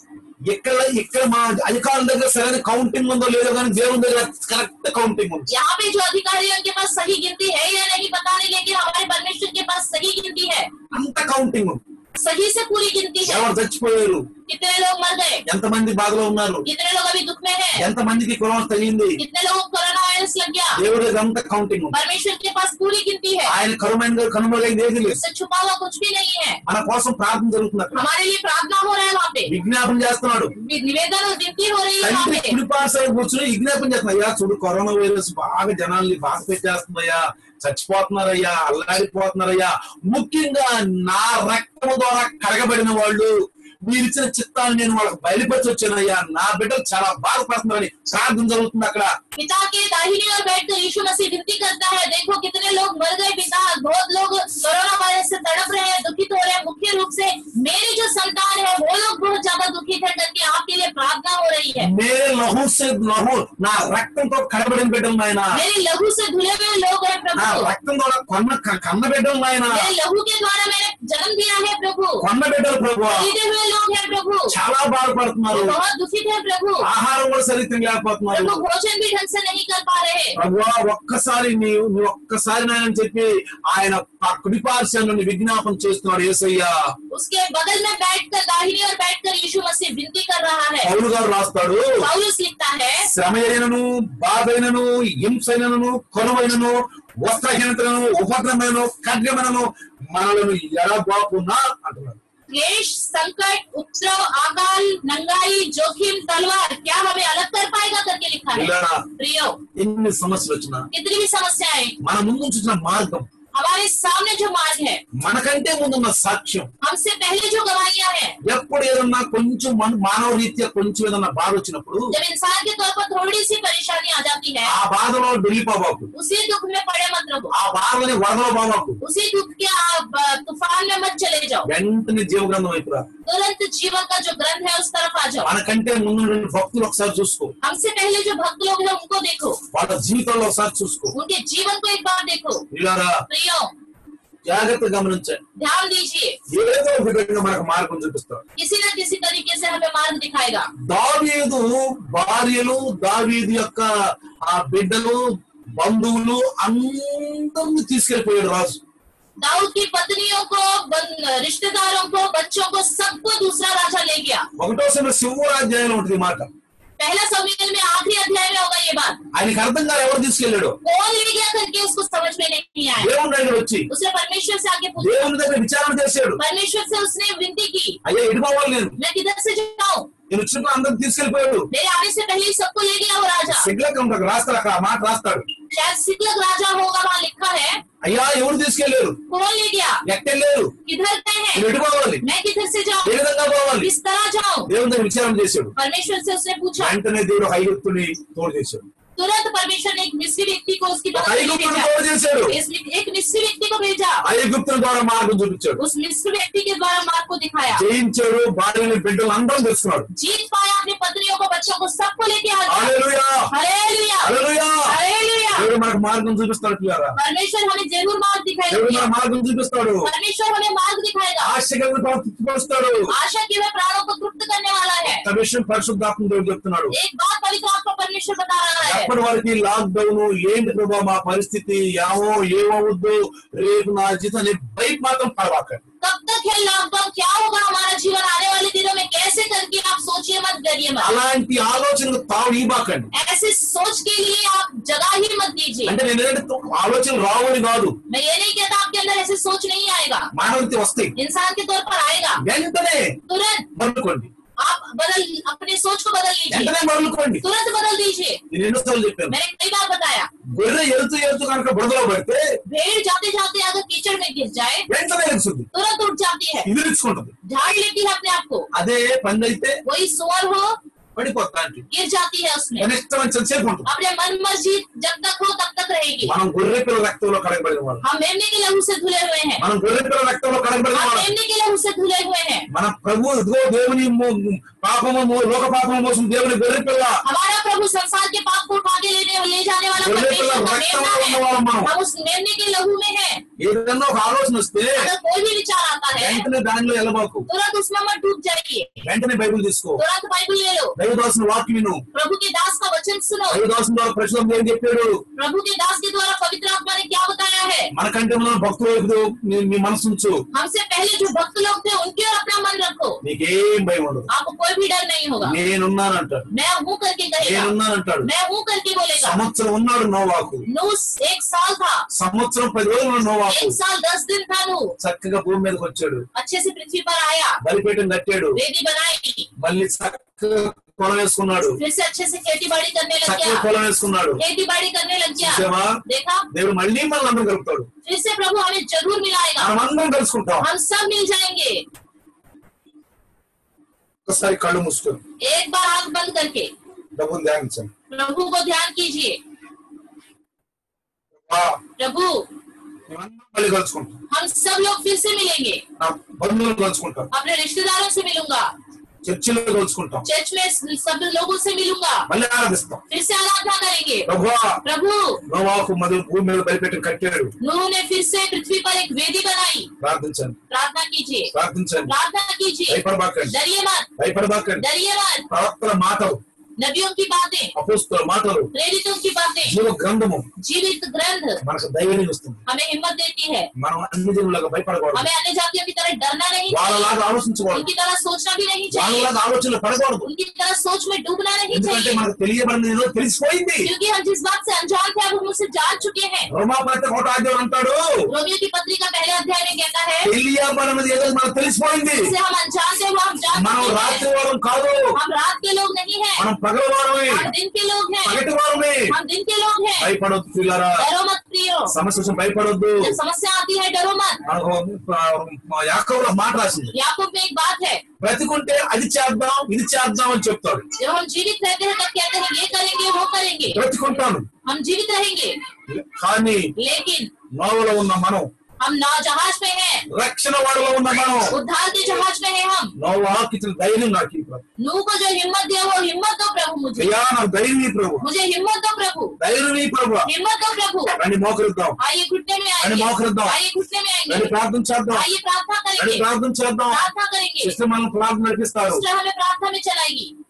ఇక్కడ ఇక్కడ మా అధికారుల దగ్గర సరైన కౌంటింగ్ ఉందో లేదో కానీ దేవుని దగ్గర కరెక్ట్ కౌంటింగ్ ఉంది यहाँ पे जो अधिकारी हैं, उनके पास सही गिनती है या नहीं पता नहीं लेकिन हमारे परमेश्वर के पास सही गिनती है అంత కౌంటింగ్ ఉంది सही से पूरी गिनती है ఎవరు చచ్చిపోయారు कितने लोग मर गए ఎంతమంది బాధలో ఉన్నారు कितने लोग अभी दुख में हैं ఎంతమందికి కరోనా తగిలింది कितने लोगों को कोरोना वायरस लग गया దేవుడి దగ్గర అంత కౌంటింగ్ ఉంది परमेश्वर के पास पूरी गिनती है ఆయన కరుమైన కనుమరుగైంది ఏది లేదు इससे छुपा हुआ कुछ भी नहीं है మన కోసం ప్రార్థన జరుగుతుంది అక్కడ हमारे लिए प्रार्थना हो रहा है वहाँ पे విజ్ఞాపన చేస్తున్నాడు निवेदन और गिनती हो रही है वहाँ తండ్రి पे కుడి పార్శ్వ కూర్చొని విజ్ఞాపన చేస్తున్నా అయ్యా చూడు కరోనా వైరస్ బాగా జనాల్ని బాధ పెట్టేస్తుందయ్యా చచ్చిపోతున్నారయ్యా అల్లాడిపోతున్నారయ్యా ముఖ్యంగా నా రక్తము ద్వారా కడగబడిన వాళ్ళు మీరు ఇచ్చిన చిత్తాన్ని నేను వాళ్ళకి బయలుపరిచి వచ్చానయ్యా నా బిడ్డలు చాలా బాధపడుతున్నారని ప్రార్థన జరుగుతుంది అక్కడ पिता के दाहिने ओर बैठकर यीशु मसीह विनती करता है देखो कितने लोग मर गए पिता बहुत लोग कोरोना वायरस से तड़प रहे हैं दुखित हो रहे हैं मुख्य रूप से मेरी जो संतान है वो लोग बहुत ज्यादा दुखित है करके आपके लिए प्रार्थना हो रही है మేరే లహు సే లహు నా రక్తంతో కడబడిన బిడ్డలు నాయన मेरे लहू से धुले हुए लोग हैं నా प्रभु రక్తం ద్వారా కొన్న కన్న బిడ్డలు నాయన मेरे लहू के द्वारा मैंने जन्म दिया है प्रभु కొన్న బిడ్డలు ప్రభు खरीदे हुए लोग हैं प्रभु చాలా బాధపడుతున్నారు वो बहुत दुखित है प्रभु ఆహారం కూడా సరిగ్గా లేకపోతున్నారు प्रभु भोजन भी ढंग से नहीं कर पा रहे ప్రభువా ఒక్కసారి నీవు నువ్వు ఒక్కసారి నాయనని చెప్పి ఆయన ఆ కుడి పార్శ్వాన్ని విజ్ఞాపన చేస్తున్నాడు ఏసయ్య उसके बगल में बैठकर दाहिनी ओर बैठकर यीशु मसीह विनती कर रहा है పౌలు గారు రాస్తాడు पौलुस लिखता है శ్రమయైనను బాధైనను హింసైనను కొనువైనను వస్త్రహీనతను ఉపద్రమైనను ఖడ్గమైనను మనలను ఎడబాపునా అంటున్నాడు क्लेश संकट उपद्रव आकाल नंगाई जोखिम तलवार क्या हमें अलग कर पाएगा करके लिखा है ఇలా प्रियो ఎన్ని సమస్యలు వచ్చినా कितनी भी समस्याएं మన ముందు చూసిన మార్గం हमारे सामने जो मार्ग है మనకంటే ముందున్న సాక్ష్యం हमसे पहले जो गवाहियां हैं ఎప్పుడు ఏదన్నా కొంచెం మన- మానవ రీత్యా కొంచెం ఏదన్నా బాధ వచ్చినప్పుడు जब इंसान के तौर पर थोड़ी सी परेशानी आ जाती है ఆ బాధలో వెళ్ళిపోబాకు उसी दुख में पड़े मत रहो ఆ బాధని వరదలో బాబాకు उसी दुख के आप अ, तूफान में मत चले जाओ వెంటనే జీవగ్రంథం వైపు రా तुरंत जीवन का जो ग्रंथ है उस तरफ आ जाओ మనకంటే ముందు రెండు భక్తులు ఒకసారి చూసుకో हमसे पहले जो भक्त लोग हैं उनको देखो వాళ్ళ జీవితంలో ఒకసారి చూసుకో उनके जीवन को एक बार देखो ఇలారా प्रियो జాగ్రత్త గమనించండి ध्यान दीजिए ఏదో ఒక విధంగా మనకు మార్గం చూపిస్తారు किसी न किसी तरीके से हमें मार्ग दिखाएगा దావీదు భార్యలు దావీదు యొక్క ఆ బిడ్డలు బంధువులు అందరిని తీసుకెళ్లిపోయాడు రాజు दाऊद की पत्नियों को बन- रिश्तेदारों को बच्चों को सबको दूसरा राजा ले गया ఒకటో సమయం సింహరాజ్యాయంలో ఉంటుంది ఈ మాట पहला समीकल में आखिरी अध्याय में होगा ये बात ఆయనకి అర్థం కాదు ఎవరు తీసుకెళ్ళాడు कौन ले गया करके उसको समझ में नहीं आया దేవుని దగ్గర వచ్చి उसने परमेश्वर से आके पूछा దేవుని దగ్గర విచారణ చేశాడు परमेश्वर से उसने विनती की అయ్యా ఎడిపోవాలి నేను मैं किधर से जाऊं నేను వచ్చినప్పుడు అందరిని తీసుకెళ్లిపోయాడు मेरे आने से पहले ही सबको ले गया वो राजा సిగ్లకి ఉంటాడు రాస్తాడు అక్కడ ఆ మాట రాస్తాడు शायद सिकलग राजा होगा वहाँ लिखा है అయ్యా ఎవరు తీసుకెళ్లారు कौन ले गया ఎక్కడలేరు किधर गए నేను हैं ఎడిపోవాలి मैं किधर से ఏ जाऊं విధంగా పోవాలి किस तरह जाऊं దేవుని దగ్గర విచారణ చేశాడు परमेश्वर से उसने पूछा వెంటనే దేవుడు ఒక ఐగుప్తుని తోడు చేశాడు तुरंत परमेश्वर ने एक मिस्री व्यक्ति को उसकी ఒక तरफ ले ఐగుప్తుని भेजा తోడు చేశాడు इस- एक मिस्री व्यक्ति को भेजा ఐగుప్తుని ద్వారా మార్గం చూపించాడు उस मिस्र व्यक्ति के द्वारा मार्ग को दिखाया జయించాడు భార్యని బిడ్డలు అందరం తెలుసుకున్నాడు जीत पाया अपनी पत्नियों को बच्चों को सबको लेके आ गया హల్లెలూయా हालेलुया హల్లెలూయా हालेलुया దేవుడు మనకు మార్గం చూపిస్తాడు పిల్లారా परमेश्वर हमें जरूर मार्ग దేవుడు दिखाएगा మన మార్గం చూపిస్తాడు परमेश्वर हमें मार्ग दिखाएगा ఆశ కలిగిన తృప్తిపరుస్తాడు आशा की वह प्राणों को तृप्त करने वाला है ఒక విషయం పరిశుద్ధాత్మ దేవుడు చెప్తున్నాడు एक बात पवित्र आत्मा परमेश्वर बता रहा है ఎప్పటి వరకు లాక్డౌన్ ఏంటి ప్రభా మా పరిస్థితి ఏమో ఏమవుద్దు రేపు నా జీతం బయట మాత్రం పడవాకండి कब तक है लॉकडाउन क्या होगा हमारा जीवन आने वाले दिनों में कैसे करके आप सोचिए मत डरिए मत అలాంటి ఆలోచనకు తావు ఇవ్వకండి ऐसे सोच के लिए आप जगह ही मत दीजिए అంటే నేను ఏంటంటే ఆలోచన రావని కాదు मैं ये नहीं कहता आपके अंदर ऐसे सोच नहीं आएगा మానవతి వస్తాయి इंसान के तौर पर आएगा వెంటనే तुरंत మరులుకోండి आप बदल अपने सोच को बदल लीजिए వెంటనే మరులుకోండి तुरंत बदल दीजिए నేను ఎన్నోసార్లు చెప్పాను मैंने कई बार बताया గొర్రె ఎరుతూ ఎరుతూ కనుక బురదలో పడితే भेड़ जाते जाते अगर कीचड़ में गिर जाए వెంటనే ఎలుస్తుంది तुरंत उठ जाती है ఎదిరించుకుంటుంది झाड़ लेती है अपने आप को అదే పంది అయితే वही सुअर हो పడిపోతాంటి गिर जाती है उसमें కనిష్టం సేపు ఉంటుంది अपने मन मर्जी जब तक हो तब तक रहेगी మనం గొర్రె పిల్ల రక్తంలో కడగబడిన వాళ్ళు हम मेमने के लहू से धुले हुए हैं మనం గొర్రె పిల్ల రక్తంలో కడగబడిన हम వాళ్ళు मेमने के लहू से धुले हुए हैं మన ప్రభు ఇదిగో దేవుని మో- పాపము మో- లోక పాపము మోసం దేవుని గొర్రె పిల్ల हमारा प्रभु संसार के पाप को उठा के लेने ले जाने वाला गొర్రె పిల్ల परमेश्वर का రక్తంలో मेमना ఉన్న వాళ్ళం है మనం हम उस मेमने के लहू में है ఏదన్నా ఒక ఆలోచన వస్తే अगर कोई भी विचार आता है వెంటనే దానిలో వెళ్ళబాకు तुरंत उसमें मत डूब जाइए వెంటనే బైబిల్ తీసుకో तुरंत बाइबल ले लो దైవదాసుని వాక్యం విను प्रभु के दास का वचन सुनो దైవదాసుని ద్వారా ప్రశ్న ఏం చెప్పాడు प्रभु के दास के द्वारा पवित्र आत्मा ने क्या बताया है మనకంటే మనం భక్తులు వైపు నీ నీ మనసు ఉంచు हमसे पहले जो भक्त लोग थे उनके ओर अपना मन रखो నీకేం భయం ఉండదు आपको कोई भी डर नहीं होगा నేనున్నానంటాడు मैं हूँ करके कहेगा నేనున్నానంటాడు मैं हूँ करके बोलेगा సంవత్సరం ఉన్నాడు నోవాకు नूह एक साल था సంవత్సరం పది రోజులు ఉన్నాడు నోవాకు एक साल दस दिन था नूह చక్కగా భూమి మీదకి వచ్చాడు अच्छे से पृथ्वी पर आया బలిపీఠం కట్టాడు वेदी बनाई మళ్ళీ చక్కగా పొలం వేసుకున్నాడు फिर से अच्छे से खेती बाड़ी करने लग చక్కగా गया పొలం వేసుకున్నాడు खेती बाड़ी करने लग गया చూసావా देखा దేవుడు మళ్ళీ మనల్ని అందరం కలుపుతాడు फिर से प्रभु हमें जरूर मिलाएगा మనం అందరం కలుసుకుంటాం हम सब मिल जाएंगे ఒకసారి కళ్ళు మూసుకొని एक बार आंख बंद करके డబ్బులు ధ్యానించండి प्रभु को ध्यान कीजिए ఆ, प्रभु మేమందరం మళ్ళీ కలుసుకుంటాం हम सब लोग फिर से मिलेंगे నా బంధువులు కలుసుకుంటాం अपने रिश्तेदारों से मिलूंगा చర్చిలో కలుసుకుంటాం चर्च में सब लोगों से मिलूंगा మళ్ళీ ఆరాధిస్తాం फिर से आराधना करेंगे ప్రభువా प्रभु నోవాకు మొదలు భూమి మీద బలిపీఠం కట్టాడు नूह ने फिर से पृथ्वी पर एक वेदी बनाई ప్రార్థించండి प्रार्थना कीजिए ప్రార్థించండి प्रार्थना कीजिए భయపడబాకండి डरिए मत భయపడబాకండి डरिए मत ప్రవక్తల మాటలు नबियों की बातें అపోస్తుల మాటలు प्रेरितों की बातें జీవ గ్రంథము जीवित ग्रंथ మనకు ధైర్యం ఇస్తుంది हमें हिम्मत देती है మనం అన్ని జనులాగా భయపడకూడదు हमें अन्य जातियों की तरह डरना नहीं चाहिए వాళ్ళలాగా ఆలోచించకూడదు उनकी तरह सोचना भी नहीं चाहिए వాళ్ళలాగా ఆలోచనలు పడకూడదు उनकी तरह सोच में डूबना नहीं ఎందుకంటే चाहिए మనకు తెలియబడింది ఏదో తెలిసిపోయింది क्योंकि हम जिस बात से अनजान थे अब हम उससे जान चुके हैं రోమాపతి కోట ఆద్యం అంటాడు रोमियो की पत्री का पहले अध्याय में कहता है తెలియబడినది ఏదో మనకు తెలిసిపోయింది जिसे हम अनजान थे वो हम जान మనం चुके రాత్రి हैं వారం కాదు हम रात के लोग नहीं हैं మనం పగల వారమే हम दिन के लोग हैं పగటి వారమే हम दिन के लोग हैं భయపడొద్దు పిల్లరా डरो मत प्रियो సమస్య కోసం భయపడొద్దు जब समस्या आती है डरो मत మనకు యాకవులో మాట రాసింది याकूब में एक बात है బ్రతికుంటే అది చేద్దాం ఇది చేద్దాం అని చెప్తాడు जब हम जीवित रहते हैं तब कहते हैं ये करेंगे वो करेंगे బ్రతికుంటాను हम जीवित रहेंगे కానీ लेकिन నోవలో ఉన్న మనం हम नौ जहाज में हैं రక్షణ వాడలో ఉన్న మనం उद्धार के जहाज में हैं हम నోవాకి ఇచ్చిన ధైర్యం నాకు ఈ ప్రభు नू को जो हिम्मत दिया वो हिम्मत दो प्रभु मुझे అయ్యా నాకు ధైర్యం ఈ ప్రభు मुझे हिम्मत दो प्रभु ధైర్యం ఈ ప్రభు हिम्मत दो प्रभु రండి మోకరిద్దాం आइए घुटने में రండి आइए మోకరిద్దాం आइए घुटने में రండి आएंगे ప్రార్థన చేద్దాం आइए प्रार्थना రండి करेंगे ప్రార్థన చేద్దాం प्रार्थना करेंगे సిస్టర్ మనం ప్రార్థన నడిపిస్తారు सिस्टर हमें प्रार्थना में चलाएगी